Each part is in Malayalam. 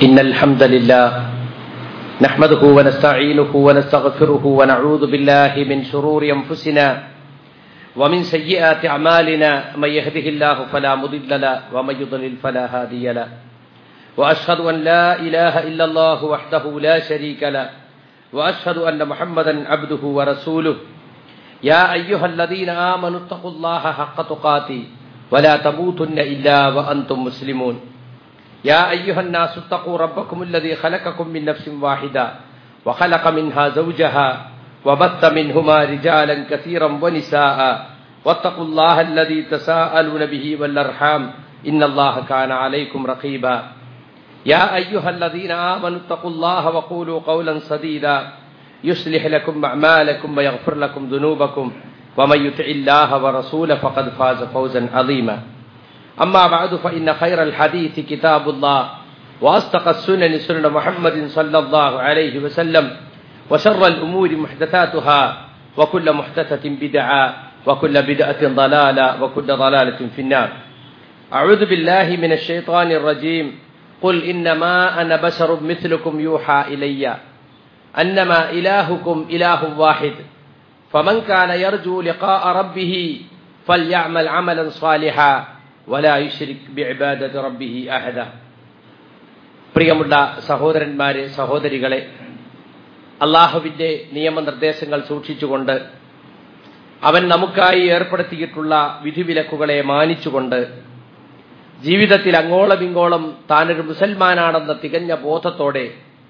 إن الحمد لله نحمده ونستعينه ونستغفره ونعوذ بالله من شرور أنفسنا ومن سيئات أعمالنا من يهده الله فلا مضل له ومن يضلل فلا هادي له وأشهد أن لا إله إلا الله وحده لا شريك له وأشهد أن محمدا عبده ورسوله يا أيها الذين آمنوا اتقوا الله حق تقاته ولا تموتن إلا وأنتم مسلمون يا أيها الناس اتقوا ربكم الذي خلقكم من نفس واحدة وخلق منها زوجها وبث منهما رجالا كثيرا ونساء واتقوا الله الذي تساءلون به والأرحام إن الله كان عليكم رقيبا يا أيها الذين آمنوا اتقوا الله وقولوا قولا سديدا يصلح لكم أعمالكم ويغفر لكم ذنوبكم ومن يطع الله ورسوله فقد فاز فوزا عظيما أما بعد فإن خير الحديث كتاب الله وأصدق السنن سنن محمد صلى الله عليه وسلم وشر الأمور محدثاتها وكل محدثة بدعة وكل بدعة ضلالة وكل ضلالة في النار أعوذ بالله من الشيطان الرجيم قل إنما أنا بشر مثلكم يوحى إليّ أنما إلهكم إله واحد فمن كان يرجو لقاء ربه فليعمل عملا صالحا ولا يشرك بعبادة ربه أحدا പ്രിയമുള്ള സഹോദരന്മാരെ സഹോദരികളെ അള്ളാഹുവിന്റെ നിയമനിർദ്ദേശങ്ങൾ സൂക്ഷിച്ചുകൊണ്ട് അവൻ നമുക്കായി ഏർപ്പെടുത്തിയിട്ടുള്ള വിധിവിലക്കുകളെ മാനിച്ചുകൊണ്ട് ജീവിതത്തിൽ അങ്ങോളം ഇങ്ങോളം താനൊരു മുസൽമാനാണെന്ന തികഞ്ഞ ബോധത്തോടെ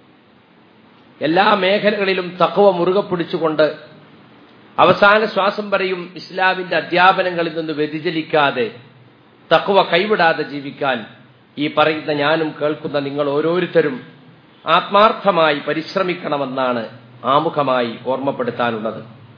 എല്ലാ മേഖലകളിലും തക്കവ മുറുകെ പിടിച്ചുകൊണ്ട് അവസാന ശ്വാസം വരെയും ഇസ്ലാമിന്റെ അധ്യാപനങ്ങളിൽ നിന്ന് വ്യതിചലിക്കാതെ തക്കവ കൈവിടാതെ ജീവിക്കാൻ ഈ പറയുന്ന ഞാനും കേൾക്കുന്ന നിങ്ങൾ ഓരോരുത്തരും ആത്മാർത്ഥമായി പരിശ്രമിക്കണമെന്നാണ് ആമുഖമായി ഓർമ്മപ്പെടുത്താനുള്ളത്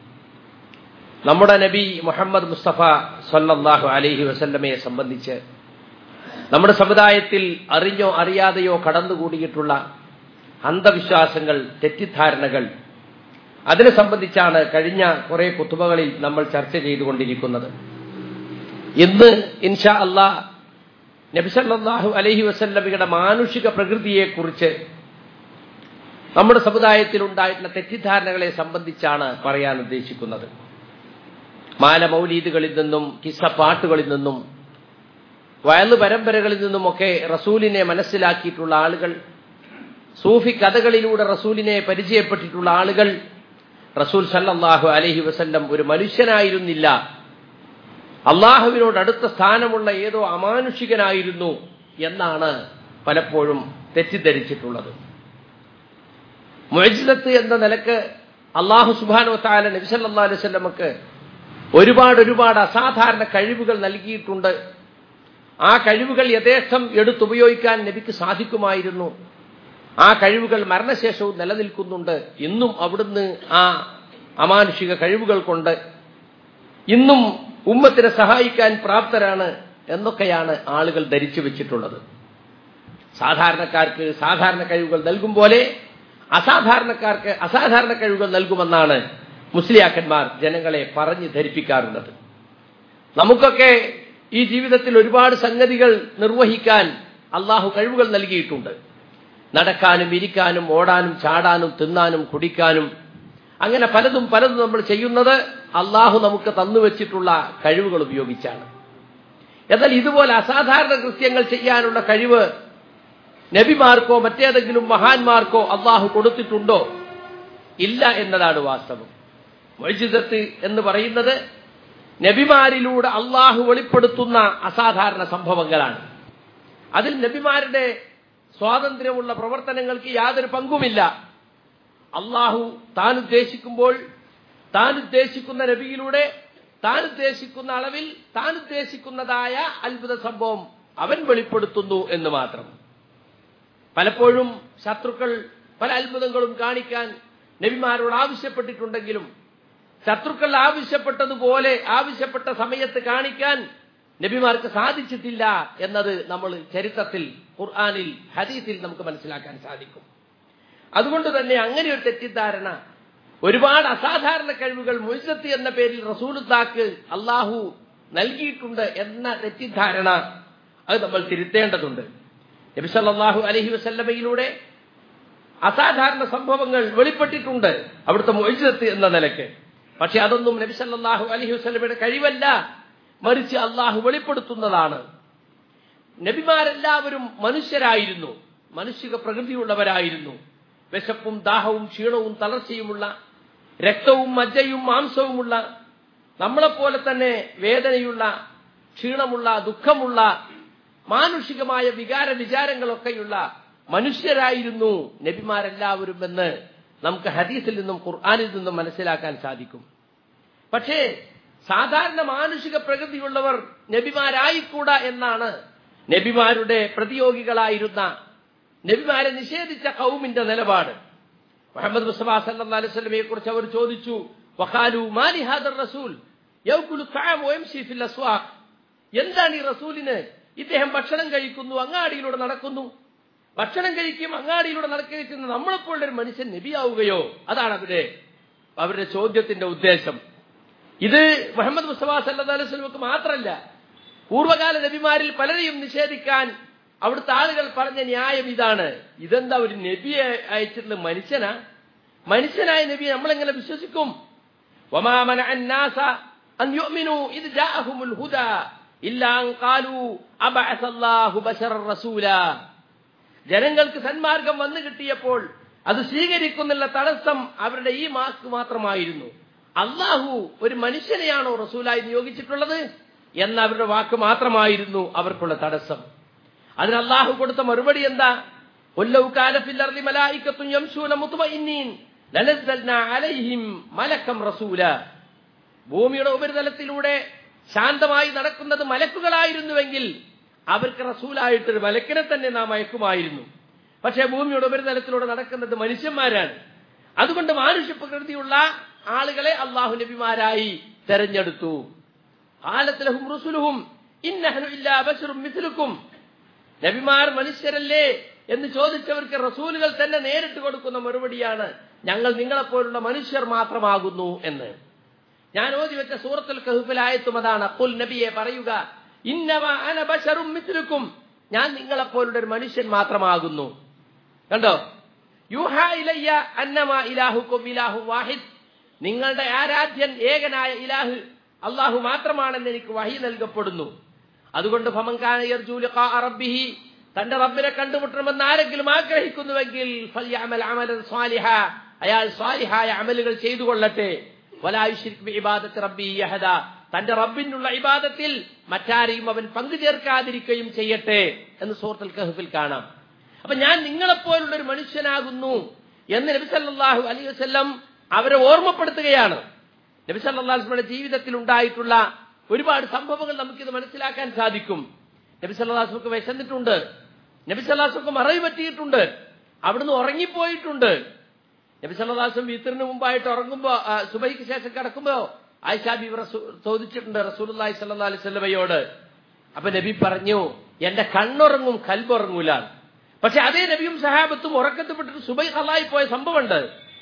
നമ്മുടെ നബി മുഹമ്മദ് മുസ്തഫ സല്ലാഹു അലഹി വസല്ലമയെ സംബന്ധിച്ച് നമ്മുടെ സമുദായത്തിൽ അറിഞ്ഞോ അറിയാതെയോ കടന്നുകൂടിയിട്ടുള്ള അന്ധവിശ്വാസങ്ങൾ തെറ്റിദ്ധാരണകൾ അതിനെ സംബന്ധിച്ചാണ് കഴിഞ്ഞ കുറെ കുത്തുബകളിൽ നമ്മൾ ചർച്ച ചെയ്തുകൊണ്ടിരിക്കുന്നത് ഇന്ന് ഇൻഷാ അള്ളാ നബിസല്ലാഹു അലഹി വസല്ലമിയുടെ മാനുഷിക പ്രകൃതിയെക്കുറിച്ച് നമ്മുടെ സമുദായത്തിൽ ഉണ്ടായിട്ടുള്ള തെറ്റിദ്ധാരണകളെ സംബന്ധിച്ചാണ് പറയാൻ ഉദ്ദേശിക്കുന്നത് മാലമൗലീദുകളിൽ നിന്നും കിസ്സപ്പാട്ടുകളിൽ നിന്നും വയലു പരമ്പരകളിൽ നിന്നുമൊക്കെ റസൂലിനെ മനസ്സിലാക്കിയിട്ടുള്ള ആളുകൾ സൂഫി കഥകളിലൂടെ റസൂലിനെ പരിചയപ്പെട്ടിട്ടുള്ള ആളുകൾ റസൂൽ സല്ലാഹു അലഹി വസല്ലം ഒരു മനുഷ്യനായിരുന്നില്ല അള്ളാഹുവിനോട് അടുത്ത സ്ഥാനമുള്ള ഏതോ അമാനുഷികനായിരുന്നു എന്നാണ് പലപ്പോഴും തെറ്റിദ്ധരിച്ചിട്ടുള്ളത് മൊയ്ജിദത്ത് എന്ന നിലക്ക് അള്ളാഹു സുബാനോ താല നബിസല്ലാ അലൈവല്ലമക്ക് ഒരുപാട് ഒരുപാട് അസാധാരണ കഴിവുകൾ നൽകിയിട്ടുണ്ട് ആ കഴിവുകൾ യഥേഷ്ടം എടുത്തുപയോഗിക്കാൻ നബിക്ക് സാധിക്കുമായിരുന്നു ആ കഴിവുകൾ മരണശേഷവും നിലനിൽക്കുന്നുണ്ട് ഇന്നും അവിടുന്ന് ആ അമാനുഷിക കഴിവുകൾ കൊണ്ട് ഇന്നും ഉമ്മത്തിനെ സഹായിക്കാൻ പ്രാപ്തരാണ് എന്നൊക്കെയാണ് ആളുകൾ ധരിച്ചു വെച്ചിട്ടുള്ളത് സാധാരണക്കാർക്ക് സാധാരണ കഴിവുകൾ നൽകും പോലെ അസാധാരണക്കാർക്ക് അസാധാരണ കഴിവുകൾ നൽകുമെന്നാണ് മുസ്ലിയാക്കന്മാർ ജനങ്ങളെ പറഞ്ഞു ധരിപ്പിക്കാറുള്ളത് നമുക്കൊക്കെ ഈ ജീവിതത്തിൽ ഒരുപാട് സംഗതികൾ നിർവഹിക്കാൻ അള്ളാഹു കഴിവുകൾ നൽകിയിട്ടുണ്ട് നടക്കാനും ഇരിക്കാനും ഓടാനും ചാടാനും തിന്നാനും കുടിക്കാനും അങ്ങനെ പലതും പലതും നമ്മൾ ചെയ്യുന്നത് അള്ളാഹു നമുക്ക് തന്നുവച്ചിട്ടുള്ള കഴിവുകൾ ഉപയോഗിച്ചാണ് എന്നാൽ ഇതുപോലെ അസാധാരണ കൃത്യങ്ങൾ ചെയ്യാനുള്ള കഴിവ് നബിമാർക്കോ മറ്റേതെങ്കിലും മഹാന്മാർക്കോ അള്ളാഹു കൊടുത്തിട്ടുണ്ടോ ഇല്ല എന്നതാണ് വാസ്തവം വൈദ്യുതത്ത് എന്ന് പറയുന്നത് നബിമാരിലൂടെ അള്ളാഹു വെളിപ്പെടുത്തുന്ന അസാധാരണ സംഭവങ്ങളാണ് അതിൽ നബിമാരുടെ സ്വാതന്ത്ര്യമുള്ള പ്രവർത്തനങ്ങൾക്ക് യാതൊരു പങ്കുമില്ല അള്ളാഹു താൻ ഉദ്ദേശിക്കുമ്പോൾ താൻ ഉദ്ദേശിക്കുന്ന നബിയിലൂടെ താൻ ഉദ്ദേശിക്കുന്ന അളവിൽ താൻ ഉദ്ദേശിക്കുന്നതായ അത്ഭുത സംഭവം അവൻ വെളിപ്പെടുത്തുന്നു എന്ന് മാത്രം പലപ്പോഴും ശത്രുക്കൾ പല അത്ഭുതങ്ങളും കാണിക്കാൻ നബിമാരോട് ആവശ്യപ്പെട്ടിട്ടുണ്ടെങ്കിലും ശത്രുക്കൾ ആവശ്യപ്പെട്ടതുപോലെ ആവശ്യപ്പെട്ട സമയത്ത് കാണിക്കാൻ നബിമാർക്ക് സാധിച്ചിട്ടില്ല എന്നത് നമ്മൾ ചരിത്രത്തിൽ ഖുർആാനിൽ ഹദീസിൽ നമുക്ക് മനസ്സിലാക്കാൻ സാധിക്കും അതുകൊണ്ട് തന്നെ അങ്ങനെ ഒരു തെറ്റിദ്ധാരണ ഒരുപാട് അസാധാരണ കഴിവുകൾ മുഴുസത്ത് എന്ന പേരിൽ റസൂലുദ്ദാക്ക് അള്ളാഹു നൽകിയിട്ടുണ്ട് എന്ന തെറ്റിദ്ധാരണ അത് നമ്മൾ തിരുത്തേണ്ടതുണ്ട് നബി സല്ലല്ലാഹു അലൈഹി വസല്ലമയിലൂടെ അസാധാരണ സംഭവങ്ങൾ വെളിപ്പെട്ടിട്ടുണ്ട് അവിടുത്തെ മൊയ്ജത്ത് എന്ന നിലയ്ക്ക് പക്ഷെ അതൊന്നും നബി സല്ലല്ലാഹു അലൈഹി വസല്ലമയുടെ കഴിവല്ല മറിച്ച് അള്ളാഹു വെളിപ്പെടുത്തുന്നതാണ് നബിമാരെല്ലാവരും മനുഷ്യരായിരുന്നു മനുഷ്യക പ്രകൃതിയുള്ളവരായിരുന്നു വിശപ്പും ദാഹവും ക്ഷീണവും തളർച്ചയുമുള്ള രക്തവും മജ്ജയും മാംസവുമുള്ള നമ്മളെപ്പോലെ തന്നെ വേദനയുള്ള ക്ഷീണമുള്ള ദുഃഖമുള്ള മാനുഷികമായ വികാര വിചാരങ്ങളൊക്കെയുള്ള മനുഷ്യരായിരുന്നു നബിമാരെല്ലാവരും എന്ന് നമുക്ക് ഹദീസിൽ നിന്നും ഖുർആാനിൽ നിന്നും മനസ്സിലാക്കാൻ സാധിക്കും പക്ഷേ സാധാരണ മാനുഷിക പ്രകൃതിയുള്ളവർ നബിമാരായിക്കൂടാ എന്നാണ് നബിമാരുടെ പ്രതിയോഗികളായിരുന്ന നബിമാരെ നിഷേധിച്ച കൗമിന്റെ നിലപാട് മുഹമ്മദ് മുസ്തഫ സല്ലല്ലാഹു അലൈഹി വസല്ലമയെ കുറിച്ച് അവർ ചോദിച്ചു വഖാലു മാലി ഹാദർ റസൂൽ യൗകുലു തഅം വയംശി ഫിൽ അസ്വാഖ് എന്താണ് ഈ റസൂലിന് ഇദ്ദേഹം ഭക്ഷണം കഴിക്കുന്നു അങ്ങാടിയിലൂടെ നടക്കുന്നു ഭക്ഷണം കഴിക്കും അങ്ങാടിയിലൂടെ നടക്കുകയും ചെയ്യുന്ന നമ്മളെപ്പോലുള്ള ഒരു മനുഷ്യൻ നബിയാവുകയോ അതാണ് അവരുടെ അവരുടെ ചോദ്യത്തിന്റെ ഉദ്ദേശം ഇത് മുഹമ്മദ് മുസ്തഫ സല്ലല്ലാഹു അലൈഹി വസല്ലമക്ക് മാത്രമല്ല പൂർവ്വകാല നബിമാരിൽ പലരെയും നിഷേധിക്കാൻ അവിടുത്തെ ആളുകൾ പറഞ്ഞ ന്യായം ഇതാണ് ഇതെന്താ ഒരു നബിയെ അയച്ചിട്ടുള്ള മനുഷ്യനാ മനുഷ്യനായ നബിയെ നമ്മളെങ്ങനെ വിശ്വസിക്കും وما منع الناس أن يؤمنوا إذ جاءهم الهدى إلا أن قالوا أبعث الله بشرا رسولا ജനങ്ങൾക്ക് സന്മാർഗം വന്നു കിട്ടിയപ്പോൾ അത് സ്വീകരിക്കുന്നുള്ള തടസ്സം അവരുടെ ഈ മാസ്ക് മാത്രമായിരുന്നു അള്ളാഹു ഒരു മനുഷ്യനെയാണോ റസൂലായി നിയോഗിച്ചിട്ടുള്ളത് എന്ന അവരുടെ വാക്ക് മാത്രമായിരുന്നു അവർക്കുള്ള തടസ്സം അതിന് അള്ളാഹു കൊടുത്ത മറുപടി എന്താ ഒല്ലൗ കാലഫിൽ അർളി മലായിക്കത്തും യംശൂന മുത്മഇന്നീൻ ലനസ്സൽനാ അലൈഹിം മലക്കം റസൂല ഭൂമിയുടെ ഉപരിതലത്തിലൂടെ ശാന്തമായി നടക്കുന്നത് മലക്കുകളായിരുന്നുവെങ്കിൽ അവർക്ക് റസൂലായിട്ടൊരു മലക്കിനെ തന്നെ നാം അയക്കുമായിരുന്നു പക്ഷേ ഭൂമിയുടെ ഉപരിതലത്തിലൂടെ നടക്കുന്നത് മനുഷ്യന്മാരാണ് അതുകൊണ്ട് മാനുഷ്യ പ്രകൃതിയുള്ള ആളുകളെ അള്ളാഹു നബിമാരായി തെരഞ്ഞെടുത്തു ആലത്തിലഹും റുസുലുഹും ഇന്നഹനു ഇല്ലാ ബശറും മിഥിലുക്കും നബിമാർ മനുഷ്യരല്ലേ എന്ന് ചോദിച്ചവർക്ക് റസൂലുകൾ തന്നെ നേരിട്ട് കൊടുക്കുന്ന മറുപടിയാണ് ഞങ്ങൾ നിങ്ങളെപ്പോലുള്ള മനുഷ്യർ മാത്രമാകുന്നു എന്ന് ഞാൻ ഓതി വെച്ച സൂറത്തുൽ കഹുഫിലായത്തും അതാണ് കുൽ നബിയെ പറയുക ഇന്നവ അന ബശറും മിഥിലുക്കും ഞാൻ നിങ്ങളെപ്പോലുള്ള ഒരു മനുഷ്യൻ മാത്രമാകുന്നു കണ്ടോ യൂഹ ഇലയ്യ അന്നമ ഇലാഹുക്കും ഇലാഹു വാഹിദ് നിങ്ങളുടെ ആരാധ്യൻ ഏകനായ ഇലാഹ് അള്ളാഹു മാത്രമാണെന്ന് എനിക്ക് വഹി നൽകപ്പെടുന്നു അതുകൊണ്ട് ഫമൻകാന യർജൂ ലിഖാ റബ്ബിഹി തന്റെ റബ്ബിനെ കണ്ടുമുട്ടണമെന്ന് ആരെങ്കിലും ആഗ്രഹിക്കുന്നുവെങ്കിൽ ഫൽയഅമൽ അമലൻ സ്വാലിഹ അയാൾ സ്വാലിഹായ അമലുകൾ ചെയ്തു കൊള്ളട്ടെ വലായുഷിരിക് ഇബാദത്ത് റബ്ബി യഹദ തന്റെ റബ്ബിനുള്ള ഇബാദത്തിൽ മറ്റാരെയും അവൻ പങ്കു ചേർക്കാതിരിക്കുകയും ചെയ്യട്ടെ എന്ന് സൂറത്തുൽ കഹഫിൽ കാണാം അപ്പൊ ഞാൻ നിങ്ങളെപ്പോലുള്ള ഒരു മനുഷ്യനാകുന്നു എന്ന് നബി സല്ലല്ലാഹു അലൈഹി വസല്ലം അവരെ ഓർമ്മപ്പെടുത്തുകയാണ് നബി സല്ലല്ലാഹു അലൈഹി വസല്ലമയുടെ ജീവിതത്തിൽ ഉണ്ടായിട്ടുള്ള ഒരുപാട് സംഭവങ്ങൾ നമുക്കിത് മനസ്സിലാക്കാൻ സാധിക്കും നബി സല്ലാസ്മുക്ക് വിശന്നിട്ടുണ്ട് നബി സല്ലാസ്മുക്ക് മറവി പറ്റിയിട്ടുണ്ട് അവിടുന്ന് ഉറങ്ങിപ്പോയിട്ടുണ്ട് നബി സല്ലാസ്ലം വീത്തറിന് മുമ്പായിട്ട് ഉറങ്ങുമ്പോ ആ, സുബൈക്ക് ശേഷം കിടക്കുമ്പോ ആയിഷാബി ചോദിച്ചിട്ടുണ്ട് റസൂലി സല്ലാ അലൈഹി സ്വലമയോട് അപ്പൊ നബി പറഞ്ഞു എന്റെ കണ്ണുറങ്ങും കൽബുറങ്ങൂല പക്ഷെ അതേ നബിയും സഹാബത്തും ഉറക്കത്തിൽപ്പെട്ടിട്ട് സുബൈ ഹലായി പോയ സംഭവമുണ്ട്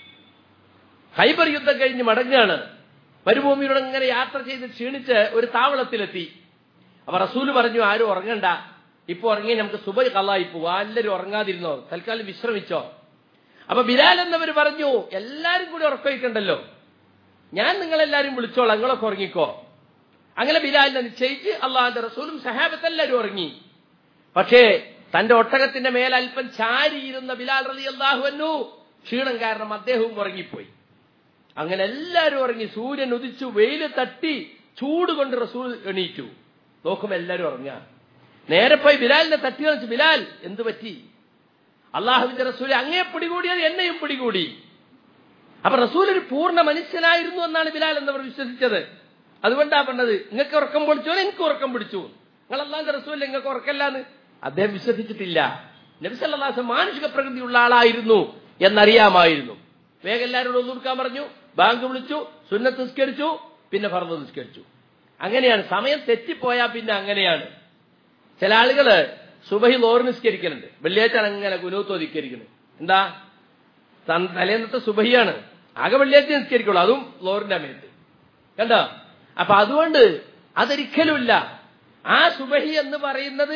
ഹൈബർ യുദ്ധം കഴിഞ്ഞ് മടങ്ങുകയാണ് മരുഭൂമിയിലൂടെ ഇങ്ങനെ യാത്ര ചെയ്ത് ക്ഷീണിച്ച് ഒരു താവളത്തിലെത്തി അപ്പൊ റസൂല് പറഞ്ഞു ആരും ഉറങ്ങണ്ട ഇപ്പൊ ഉറങ്ങി നമുക്ക് സുബൈ കള്ളായി പോവാ എല്ലാവരും ഉറങ്ങാതിരുന്നോ തൽക്കാലം വിശ്രമിച്ചോ അപ്പൊ ബിലാൽ എന്നവർ പറഞ്ഞു എല്ലാരും കൂടി ഉറക്കമൊഴിക്കണ്ടല്ലോ ഞാൻ നിങ്ങളെല്ലാരും വിളിച്ചോളാം നിങ്ങളൊക്കെ ഉറങ്ങിക്കോ അങ്ങനെ ബിലാലിനെ നിശ്ചയിച്ച് അള്ളാഹിന്റെ റസൂലും സഹാബത്ത് എല്ലാവരും ഉറങ്ങി പക്ഷേ തന്റെ ഒട്ടകത്തിന്റെ മേൽ അല്പം ചാരിയിരുന്ന ബിലാൽ റലി അള്ളാഹുവന്നു ക്ഷീണം കാരണം അദ്ദേഹവും ഉറങ്ങിപ്പോയി അങ്ങനെ എല്ലാവരും ഉറങ്ങി സൂര്യൻ ഉദിച്ചു വെയില് തട്ടി ചൂട് കൊണ്ട് റസൂൽ എണീറ്റു നോക്കുമ്പോ എല്ലാവരും ഉറങ്ങുക നേരെ പോയി ബിലാലിനെ തട്ടി വെച്ച് ബിലാൽ എന്തു പറ്റി അള്ളാഹുവിന്റെ റസൂൽ അങ്ങേ പിടികൂടിയത് എന്നെയും പിടികൂടി അപ്പൊ റസൂൽ ഒരു പൂർണ്ണ മനുഷ്യനായിരുന്നു എന്നാണ് ബിലാൽ എന്നവർ വിശ്വസിച്ചത് അതുകൊണ്ടാ പറഞ്ഞത് നിങ്ങൾക്ക് ഉറക്കം പൊളിച്ചോ എനിക്ക് ഉറക്കം പിടിച്ചു നിങ്ങൾ അള്ളാഹിന്റെ റസൂൽ നിങ്ങൾക്ക് ഉറക്കല്ലാന്ന് അദ്ദേഹം വിശ്വസിച്ചിട്ടില്ല നബിസല്ലാസം മാനുഷിക പ്രകൃതിയുള്ള ആളായിരുന്നു എന്നറിയാമായിരുന്നു വേഗം എല്ലാവരോടും ഒന്നുകൊടുക്കാൻ പറഞ്ഞു ബാങ്ക് വിളിച്ചു സുന്നത്ത് നിസ്കരിച്ചു പിന്നെ ഫർദ് നിസ്കരിച്ചു അങ്ങനെയാണ് സമയം തെറ്റിപ്പോയാൽ പിന്നെ അങ്ങനെയാണ് ചില ആളുകള് സുബഹി ലോറ് നിസ്കരിക്കലുണ്ട് വെള്ളിയാഴ്ച അങ്ങനെ കുനൂത്ത് നിസ്കരിക്കുന്നത് എന്താ തൻ- തലേന്നത്തെ സുബഹിയാണ് ആകെ വെള്ളിയാഴ്ച നിസ്കരിക്കുള്ളൂ അതും ലോറിന്റെ അമയത്ത് കണ്ടോ അപ്പൊ അതുകൊണ്ട് അതൊരിക്കലുമില്ല ആ സുബഹി എന്ന് പറയുന്നത്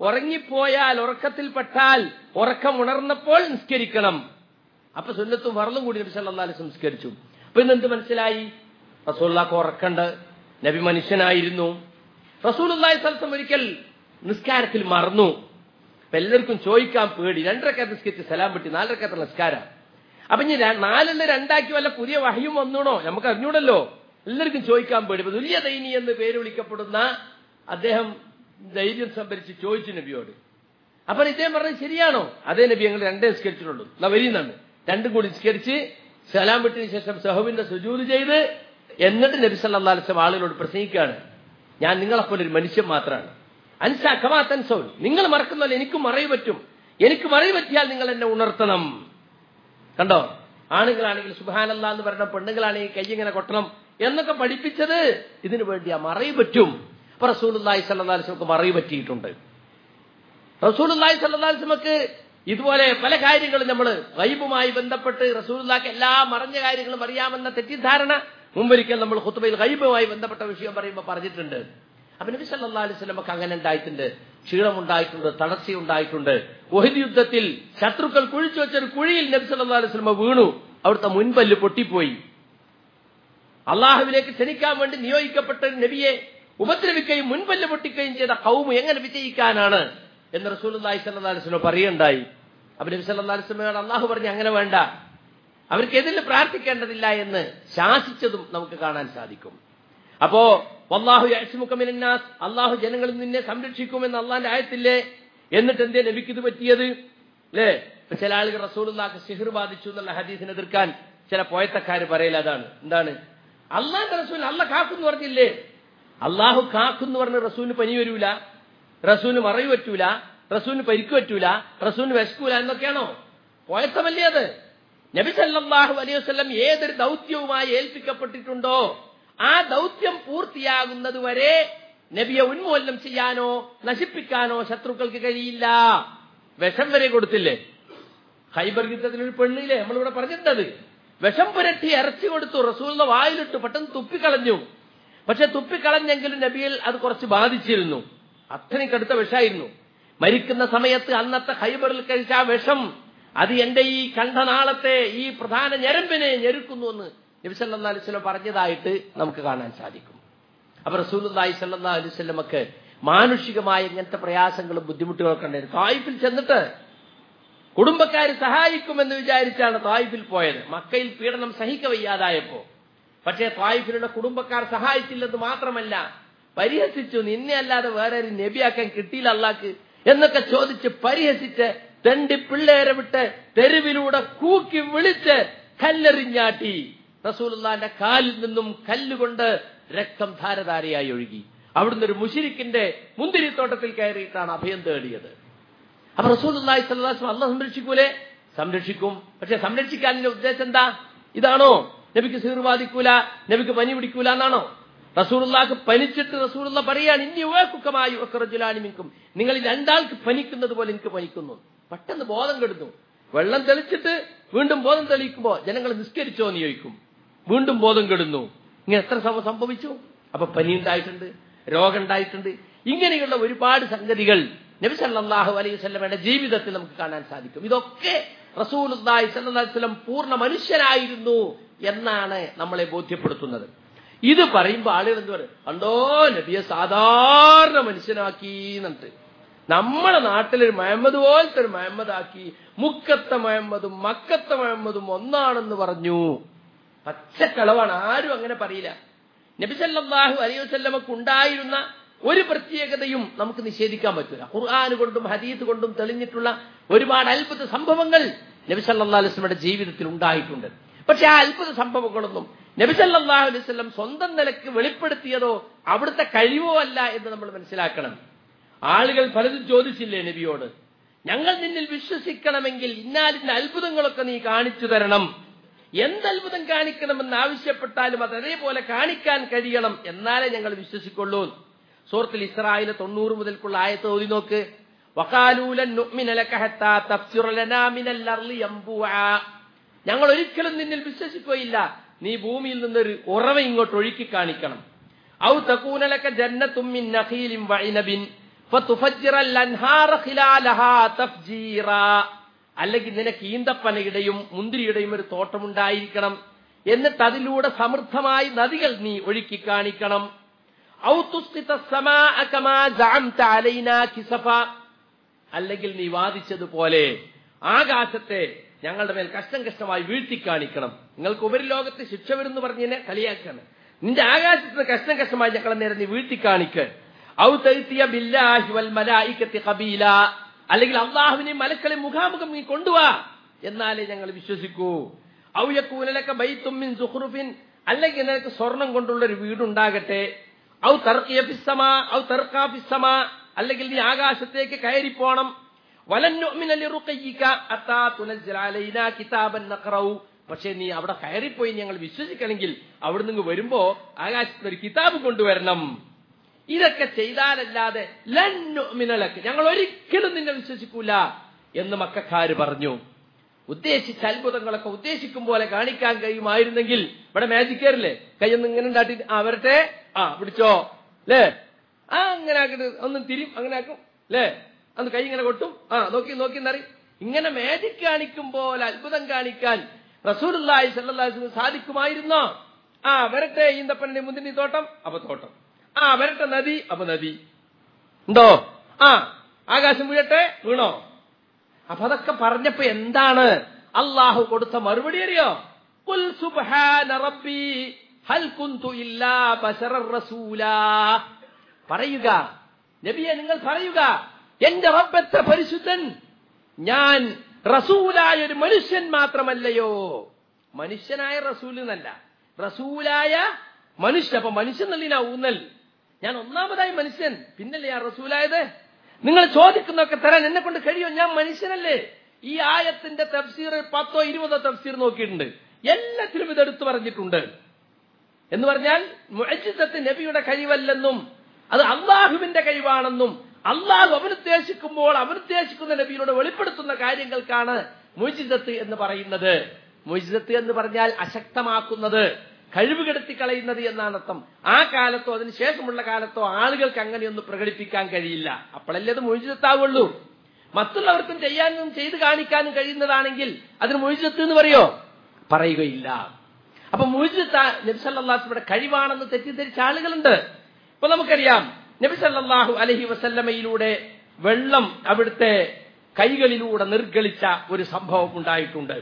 ഉറങ്ങിപ്പോയാൽ ഉറക്കത്തിൽപ്പെട്ടാൽ ഉറക്കം ഉണർന്നപ്പോൾ നിസ്കരിക്കണം അപ്പൊ സുന്നത്തും വറലും കൂടി നബി സല്ലല്ലാഹു അലൈഹി വസല്ലം നിസ്കരിച്ചു അപ്പൊ ഇന്ന് എന്ത് മനസ്സിലായി റസൂലുള്ളാഹ്ക്ക് ഉറക്കണ്ട് നബി മനുഷ്യനായിരുന്നു റസൂലുള്ളാഹി സ്വലം ഒരിക്കൽ നിസ്കാരത്തിൽ മറന്നു അപ്പൊ എല്ലാവർക്കും ചോദിക്കാൻ പേടി രണ്ടരക്കത്ത് നിസ്കരിച്ച് സലാം പെട്ടി നാലരക്കത്ത് നിസ്കാരം അപ്പൊ ഇനി ര- നാലെണ്ണം രണ്ടാക്കി വല്ല പുതിയ വഹയും വന്നൂണോ നമുക്ക് അറിഞ്ഞൂടല്ലോ എല്ലാവർക്കും ചോദിക്കാൻ പേടി അപ്പൊ തുല്യ ദൈനി എന്ന് പേര് വിളിക്കപ്പെടുന്ന അദ്ദേഹം ധൈര്യം സംഭരിച്ച് ചോദിച്ചു നബിയോട് അപ്പൊ ഇദ്ദേഹം പറഞ്ഞത് ശരിയാണോ അതേ നബി ഞങ്ങൾ രണ്ടേ നിസ്കരിച്ചിട്ടുള്ളൂ എന്നാ വരിയുന്നുണ്ട് രണ്ടും കൂടി നിസ്കരിച്ച് സലാം വിട്ടതിന് ശേഷം സഹുവിന്റെ സുജൂത് ചെയ്ത് എന്നിട്ട് നബി സല്ലല്ലാഹു അലൈഹി വസല്ലം ആളുകളോട് പ്രസംഗിക്കുകയാണ് ഞാൻ നിങ്ങളെപ്പോലെ ഒരു മനുഷ്യൻ മാത്രമാണ് അൻസ കമാത്തൻസോൻ നിങ്ങൾ മറക്കുന്നല്ലോ എനിക്കും മറവ് പറ്റും എനിക്ക് മറവ് പറ്റിയാൽ നിങ്ങൾ എന്നെ ഉണർത്തണം കണ്ടോ ആണുങ്ങളാണെങ്കിൽ സുബാനല്ല എന്ന് പറഞ്ഞ പെണ്ണുങ്ങളാണെങ്കിൽ കൈ ഇങ്ങനെ കൊട്ടണം എന്നൊക്കെ പഠിപ്പിച്ചത് ഇതിനു വേണ്ടിയാ മറവ് പറ്റും അപ്പൊ റസൂലുള്ളാഹി സ്വല്ലല്ലാഹു അലൈഹി വസല്ലം മറവ് പറ്റിയിട്ടുണ്ട് റസൂലുള്ളാഹി സ്വല്ലല്ലാഹു അലൈഹി വസല്ലമക്ക് ഇതുപോലെ പല കാര്യങ്ങളും നമ്മൾ ഗൈബുമായി ബന്ധപ്പെട്ട് റസൂലുള്ളാഹിക്ക് എല്ലാ മറഞ്ഞ കാര്യങ്ങളും അറിയാമെന്ന തെറ്റിദ്ധാരണ മുമ്പൊരിക്കൽ നമ്മൾ ഖുത്ബയിൽ ഗൈബുമായി ബന്ധപ്പെട്ട വിഷയം പറയുമ്പോൾ പറഞ്ഞിട്ടുണ്ട് അപ്പൊ നബി സല്ലല്ലാഹു അലൈഹി വസല്ലമക്ക് അങ്ങനെ ഉണ്ടായിട്ടുണ്ട് ക്ഷീണമുണ്ടായിട്ടുണ്ട് തളർച്ചയുണ്ടായിട്ടുണ്ട് ഒഹിദ് യുദ്ധത്തിൽ ശത്രുക്കൾ കുഴിച്ചു വെച്ചൊരു കുഴിയിൽ നബി സല്ലല്ലാഹു അലൈഹി വസല്ലമ വീണു അവിടുത്തെ മുൻപല്ല് പൊട്ടിപ്പോയി അള്ളാഹുവിലേക്ക് ക്ഷണിക്കാൻ വേണ്ടി നിയോഗിക്കപ്പെട്ട ഒരു നബിയെ ഉപദ്രവിക്കുകയും മുൻപല്ല് പൊട്ടിക്കുകയും ചെയ്ത കൗമ് എങ്ങനെ വിജയിക്കാനാണ് എന്ന് റസൂലുള്ളാഹി സ്വല്ലല്ലാഹു അലൈഹി വസല്ലം പറയുണ്ടായി അപ്പൊ നബി സല്ലല്ലാഹു അലൈഹി വസല്ലമയോട് അള്ളാഹു പറഞ്ഞു അങ്ങനെ വേണ്ട അവർക്ക് എതിൽ പ്രാർത്ഥിക്കേണ്ടതില്ല എന്ന് ശാസിച്ചതും നമുക്ക് കാണാൻ സാധിക്കും അപ്പോ വല്ലാഹു യഅ്സിമുക്കമിനാസ് അള്ളാഹു ജനങ്ങളിൽ നിന്നെ സംരക്ഷിക്കുമെന്ന് അള്ളാന്റെ ആയത്തില്ലേ എന്നിട്ട് എന്തേ നബിക്ക് ഇത് പറ്റിയത് അല്ലേ ഇപ്പൊ ചില ആളുകൾ റസൂലുള്ളാഹ്ക്ക് സിഹിർ ബാധിച്ചു എന്നുള്ള ഹദീസിനെ എതിർക്കാൻ ചില പോയത്തക്കാര് പറയല അതാണ് എന്താണ് അള്ളാന്റെ റസൂൽ അല്ല കാക്കുന്നു പറഞ്ഞില്ലേ അള്ളാഹു കാക്കുന്നു പറഞ്ഞ റസൂലിന് പനി വരൂല റസൂലിന് മറവ് പറ്റൂല റസൂലിന് പരിക്ക് പറ്റൂല റസൂലിന് വിശക്കൂല എന്നൊക്കെയാണോ പോയത്തമല്ലേ അത് നബി സല്ലല്ലാഹു അലൈഹി വസല്ലം ഏതൊരു ദൗത്യവുമായി ഏൽപ്പിക്കപ്പെട്ടിട്ടുണ്ടോ ആ ദൗത്യം പൂർത്തിയാകുന്നത് വരെ നബിയെ ഉന്മൂലനം ചെയ്യാനോ നശിപ്പിക്കാനോ ശത്രുക്കൾക്ക് കഴിയില്ല വിഷം വരെ കൊടുത്തില്ലേ ഹൈബർ യുദ്ധത്തിന് ഒരു പെണ്ണില്ലേ നമ്മളിവിടെ പറഞ്ഞിട്ടത് വിഷം പുരട്ടി ഇറച്ചി കൊടുത്തു റസൂലിന്റെ വായിലിട്ടു പെട്ടെന്ന് തുപ്പിക്കളഞ്ഞു പക്ഷെ തുപ്പിക്കളഞ്ഞെങ്കിലും നബിയിൽ അത് കുറച്ച് ബാധിച്ചിരുന്നു അത്രയും കടുത്ത വിഷമായിരുന്നു മരിക്കുന്ന സമയത്ത് അന്നത്തെ ഹൈബറിൽ കഴിച്ച ആ വിഷം അത് എന്റെ ഈ കണ്ഠനാളത്തെ ഈ പ്രധാന ഞരമ്പിനെ ഞെരുക്കുന്നു എന്ന് നബി സല്ലല്ലാഹു അലൈഹി വസല്ലം പറഞ്ഞതായിട്ട് നമുക്ക് കാണാൻ സാധിക്കും അപ്പൊ റസൂലുള്ളാഹി സല്ലല്ലാഹു അലൈഹി വസല്ലമക്ക് മാനുഷികമായ ഇങ്ങനത്തെ പ്രയാസങ്ങളും ബുദ്ധിമുട്ടുകളൊക്കെ ഉണ്ടായിരുന്നു തായിഫിൽ ചെന്നിട്ട് കുടുംബക്കാർ സഹായിക്കുമെന്ന് വിചാരിച്ചാണ് തായിഫിൽ പോയത് മക്കയിൽ പീഡനം സഹിക്ക വയ്യാതായപ്പോ പക്ഷേ തായിഫിലുള്ള കുടുംബക്കാർ സഹായിച്ചില്ലെന്ന് മാത്രമല്ല പരിഹസിച്ചു നിന്നെ അല്ലാതെ വേറെ ഒരു നബിയാക്കാൻ കിട്ടിയില്ല അള്ളാക്ക് എന്നൊക്കെ ചോദിച്ച് പരിഹസിച്ച് തെണ്ടി പിള്ളേരെ വിട്ട് തെരുവിലൂടെ കൂക്കി വിളിച്ച് കല്ലെറിഞ്ഞാട്ടി റസൂലുള്ളാന്റെ കാലിൽ നിന്നും കല്ലുകൊണ്ട് രക്തം ധാരധാരയായി ഒഴുകി അവിടുന്ന് ഒരു മുഷിരിക്കിന്റെ മുന്തിരിത്തോട്ടത്തിൽ കയറിയിട്ടാണ് അഭയം തേടിയത് അപ്പൊ റസൂലുള്ളാഹി സ്വല്ലല്ലാഹു അലൈഹി വസല്ലം അള്ളാഹ് സംരക്ഷിക്കൂലേ സംരക്ഷിക്കും പക്ഷെ സംരക്ഷിക്കാനുള്ള ഉദ്ദേശം എന്താ ഇതാണോ നബിക്ക് സീർ ബാധിക്കൂല നബിക്ക് പനി പിടിക്കൂല എന്നാണോ റസൂലുള്ളാഹ്ക്ക് പനിച്ചിട്ട് റസൂലുള്ള പറയാണ് ഇനി ഉവക്കുക്കമായി ഒക്കറജുലാനിമിക്കും നിങ്ങൾ ഈ രണ്ടാൾക്ക് പനിക്കുന്നത് പോലെ എനിക്ക് പനിക്കുന്നു പെട്ടെന്ന് ബോധം കെടുന്നു വെള്ളം തെളിച്ചിട്ട് വീണ്ടും ബോധം തെളിയിക്കുമ്പോ ജനങ്ങൾ നിസ്കരിച്ചോ എന്ന് ചോദിക്കും വീണ്ടും ബോധം കെടുന്നു ഇങ്ങനെ എത്ര സമയം സംഭവിച്ചു അപ്പൊ പനി ഉണ്ടായിട്ടുണ്ട് രോഗം ഉണ്ടായിട്ടുണ്ട് ഇങ്ങനെയുള്ള ഒരുപാട് സംഗതികൾ നബി സല്ലല്ലാഹു അലൈഹി വസല്ലമയുടെ ജീവിതത്തിൽ നമുക്ക് കാണാൻ സാധിക്കും ഇതൊക്കെ റസൂലുള്ളാഹി സ്വല്ലല്ലാഹു അലൈഹി വസല്ലം പൂർണ്ണ മനുഷ്യനായിരുന്നു എന്നാണ് നമ്മളെ ബോധ്യപ്പെടുത്തുന്നത് ഇത് പറയുമ്പോൾ ആളുകൾ എന്ത് പറയും കണ്ടോ നബിയെ സാധാരണ മനുഷ്യനാക്കി എന്നിട്ട് നമ്മുടെ നാട്ടിലൊരു മുഹമ്മദ് പോലത്തെ ഒരു മുഹമ്മദ് ആക്കി മുക്കത്തെ മുഹമ്മദും മക്കത്തെ മുഹമ്മദും ഒന്നാണെന്ന് പറഞ്ഞു പച്ചക്കളവാണ് ആരും അങ്ങനെ പറയില്ല നബി സല്ലല്ലാഹു അലൈഹി വസല്ലമക്ക് ഉണ്ടായിരുന്ന ഒരു പ്രത്യേകതയും നമുക്ക് നിഷേധിക്കാൻ പറ്റില്ല ഖുർആൻ കൊണ്ടും ഹദീത്ത് കൊണ്ടും തെളിഞ്ഞിട്ടുള്ള ഒരുപാട് അത്ഭുത സംഭവങ്ങൾ നബി സല്ലല്ലാഹു അലൈഹി വസല്ലമയുടെ ജീവിതത്തിൽ ഉണ്ടായിട്ടുണ്ട് പക്ഷെ ആ അത്ഭുത സംഭവങ്ങളൊന്നും നബി സല്ലല്ലാഹു അലൈഹി വസല്ലം സ്വന്തം നിലക്ക് വെളിപ്പെടുത്തിയതോ അവിടുത്തെ കഴിവോ അല്ല എന്ന് നമ്മൾ മനസ്സിലാക്കണം ആളുകൾ പലതും ചോദിച്ചില്ലേ നബിയോട് ഞങ്ങൾ നിന്നിൽ വിശ്വസിക്കണമെങ്കിൽ ഇന്നാലിന്റെ അത്ഭുതങ്ങളൊക്കെ നീ കാണിച്ചു തരണം എന്തത്ഭുതം കാണിക്കണമെന്ന് ആവശ്യപ്പെട്ടാലും അത് അതേപോലെ കാണിക്കാൻ കഴിയണം എന്നാലേ ഞങ്ങൾ വിശ്വസിക്കുള്ളൂ സൂറത്തിൽ ഇസ്രായേല് തൊണ്ണൂറ് മുതൽക്കുള്ള ആയത്ത് ഓതി നോക്ക് വക്കാലൂലൻ നുഅ്മിനലക ഹത്താ തഫ്സിറ ലനാ മിനൽ അർളി യംബുആ ഞങ്ങൾ ഒരിക്കലും നിന്നിൽ വിശ്വസിക്കുകയില്ല നീ ഭൂമിയിൽ നിന്നൊരു ഉറവ ഇങ്ങോട്ട് ഒഴുക്കി കാണിക്കണം ഔ തകൂനലക ജന്നത്തും മിൻ നഖീലിൻ വഇനബിൻ ഫതുഫജ്ജിറൽ അൻഹാറ ഖിലാലഹാ തഫ്ജീറാ അല്ലെങ്കിൽ നിനക്ക് ഈന്തപ്പനയുടെയും മുന്തിരിയുടെയും ഒരു തോട്ടമുണ്ടായിരിക്കണം എന്നിട്ട് അതിലൂടെ സമൃദ്ധമായി നദികൾ നീ ഒഴുക്കി കാണിക്കണം ഔ തുസ്ഖിത السماء كما زعمت علينا كسفا അല്ലെങ്കിൽ നീ വാദിച്ചതുപോലെ ആകാശത്തെ ഞങ്ങളുടെ മേൽ കഷ്ടം കഷ്ടമായി വീഴ്ത്തി കാണിക്കണം നിങ്ങൾക്ക് ഉപരിലോകത്ത് ശിക്ഷ വരുന്നു പറഞ്ഞതിനെ കളിയാക്കാണ് നിന്റെ ആകാശത്തിന് കഷ്ടം കഷ്ടമായി ഞങ്ങളെ നേരെ നീ വീഴ്ത്തി കാണിക്ക് ഔ തഴുത്തിയ ബില്ലാഹി വൽ മലായിക്കത്തി ഖബീല അല്ലെങ്കിൽ അള്ളാഹുവിനെ മലക്കളെ മുഖാമുഖം നീ കൊണ്ടുവാ എന്നാലേ ഞങ്ങൾ വിശ്വസിക്കൂ ഔ യക്കൂനലക്ക ബൈത്തും മിൻ സുഖ്റുഫിൻ അല്ലെങ്കിൽ നിനക്ക് സ്വർണം കൊണ്ടുള്ള ഒരു വീടുണ്ടാകട്ടെ ഔ തർക്കിയ ഫിസ്സമ ഔ തർക്കാ ഫിസ്സമ അല്ലെങ്കിൽ നീ ആകാശത്തേക്ക് കയറിപ്പോണം പക്ഷേ നീ അവിടെ കയറിപ്പോയി ഞങ്ങൾ വിശ്വസിക്കണമെങ്കിൽ അവിടെ നിന്ന് വരുമ്പോ ആകാശത്ത് ഒരു കിതാബ് കൊണ്ടുവരണം ഇതൊക്കെ ചെയ്താലല്ലാതെ ലന്നുമിനലക്ക് ഞങ്ങൾ ഒരിക്കലും നിന്നെ വിശ്വസിക്കൂല എന്ന് മക്കാര് പറഞ്ഞു ഉദ്ദേശിച്ച അത്ഭുതങ്ങളൊക്കെ ഉദ്ദേശിക്കും പോലെ കാണിക്കാൻ കഴിയുമായിരുന്നെങ്കിൽ ഇവിടെ മാജിക് കയറില്ലേ കൈയൊന്നും ഇങ്ങനെ ഉണ്ടാട്ടി ആ വരട്ടെ ആ പിടിച്ചോ അല്ലേ ആ അങ്ങനെ ആക്കിട്ട് ഒന്ന് തിരിയും അങ്ങനെ ആക്കും അല്ലേ അന്ന് കൈ ഇങ്ങനെ കൊട്ടും ആ നോക്കി നോക്കി എന്നറി ഇങ്ങനെ മാജിക് കാണിക്കും പോലെ അത്ഭുതം കാണിക്കാൻ റസൂലുള്ളാഹി സല്ലല്ലാഹു അലൈഹി സാധിക്കുമായിരുന്നോ ആ വരട്ടെ ഈന്തപ്പന്റെ മുന്തിരി തോട്ടം അപ്പൊ തോട്ടം ആ വരട്ടെ നദി അപ്പൊ നദി ഉണ്ടോ ആ ആകാശം വീഴട്ടെ വീണോ അപ്പൊ അതൊക്കെ പറഞ്ഞപ്പോ എന്താണ് അള്ളാഹു കൊടുത്ത മറുപടി അറിയോ "ഖുൽ സുബ്ഹാന റബ്ബി ഹൽ കുന്തു ഇല്ലാ ബശറർ റസൂലാ പറയുക നബിയെ നിങ്ങൾ പറയുക എന്റെ റബ്ബ് എത്ര പരിശുദ്ധൻ ഞാൻ റസൂലായ ഒരു മനുഷ്യൻ മാത്രമല്ലയോ മനുഷ്യനായ റസൂൽ എന്നല്ല റസൂലായ മനുഷ്യൻ അപ്പൊ മനുഷ്യൻ നല്ലീന ഊന്നൽ ഞാൻ ഒന്നാമതായി മനുഷ്യൻ പിന്നല്ലേ ആ റസൂലായത് നിങ്ങൾ ചോദിക്കുന്നൊക്കെ തരാൻ എന്നെ കൊണ്ട് കഴിയോ ഞാൻ മനുഷ്യനല്ലേ ഈ ആയത്തിന്റെ തഫ്സീർ പത്തോ ഇരുപതോ തഫ്സീർ നോക്കിയിട്ടുണ്ട് എല്ലാത്തിലും ഇത് എടുത്തു പറഞ്ഞിട്ടുണ്ട് എന്ന് പറഞ്ഞാൽ മുഅജിസത്ത് നബിയുടെ കഴിവല്ലെന്നും അത് അള്ളാഹുവിന്റെ കഴിവാണെന്നും അള്ളാഹു അവനുദ്ദേശിക്കുമ്പോൾ അവനുദ്ദേശിക്കുന്ന നബിയോട് വെളിപ്പെടുത്തുന്ന കാര്യങ്ങൾക്കാണ് മുജിസത്ത് എന്ന് പറയുന്നത് മുജിസത്ത് എന്ന് പറഞ്ഞാൽ അശക്തമാക്കുന്നത് കഴിവ് കെടുത്തി കളയുന്നത് എന്നാണ് അർത്ഥം ആ കാലത്തോ അതിന് ശേഷമുള്ള കാലത്തോ ആളുകൾക്ക് അങ്ങനെയൊന്നും പ്രകടിപ്പിക്കാൻ കഴിയില്ല അപ്പോഴല്ലേ അത് മുജിസത്താവുള്ളൂ മറ്റുള്ളവർക്കും ചെയ്യാനും ചെയ്തു കാണിക്കാനും കഴിയുന്നതാണെങ്കിൽ അതിന് മുജിസത്ത് എന്ന് പറയോ പറയുകയില്ല അപ്പൊ മുജിത്ത നബി സല്ലാസ്മയുടെ കഴിവാണെന്ന് തെറ്റിദ്ധരിച്ച ആളുകളുണ്ട് ഇപ്പൊ നമുക്കറിയാം നബി സല്ലാഹു അലഹി വസല്ലമയിലൂടെ വെള്ളം അവിടുത്തെ കൈകളിലൂടെ നിർഗളിച്ച ഒരു സംഭവം ഉണ്ടായിട്ടുണ്ട്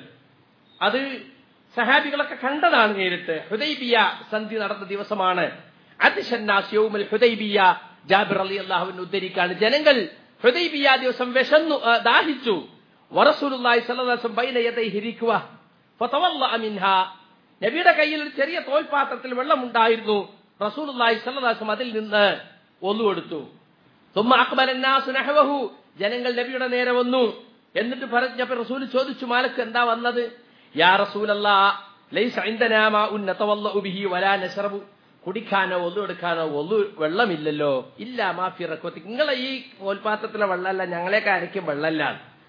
അത് സഹാബികളൊക്കെ കണ്ടതാണ് നേരിട്ട് ഹുദൈബിയ സന്ധി നടന്ന ദിവസമാണ് അതിഷന്നാസ് യൗമുൽ ഹുദൈബിയ ജാബിർ അലി അള്ളാഹുവിനെ ഉദ്ധരിക്കാണ് ജനങ്ങൾ ഹുദൈബിയ ദിവസം വിശന്നു ആ, ദാഹിച്ചു വറസൂലുള്ളാഹി സ്വല്ലല്ലാഹു അലൈഹി വസല്ലം ബൈന യദൈഹി ഇരിക്കുക ഫതവല്ലഅ മിൻഹാ നബിയുടെ കയ്യിൽ ഒരു ചെറിയ തോൽപാത്രത്തിൽ വെള്ളമുണ്ടായിരുന്നു റസൂലുള്ളാഹി സ്വല്ലല്ലാഹു അലൈഹി വസല്ലം അതിൽ നിന്ന് ഒന്നു കൊടുത്തു തുമ്മ അക്ബൽ അന്നാസു നഹവഹു ജനങ്ങൾ നബിയുടെ നേരെ വന്നു എന്നിട്ട് പറഞ്ഞപ്പോ റസൂൽ ചോദിച്ചു മാലക്ക് എന്താ വന്നത് യാ റസൂലല്ലാ ലൈസ ഇൻദനാ മാഉൻ നതവല്ലഉ ബിഹി വലാ നശറബു കുടിക്കാനോ ഒന്നു എടുക്കാനോ ഒന്നു വെള്ളമില്ലല്ലോ ഇല്ല മാഫി റക്വത്തി നിങ്ങളെ ഈ കോൽപാത്രത്തിലെ വെള്ളമല്ല ഞങ്ങളെയൊക്കെ അരയ്ക്കും വെള്ളമല്ല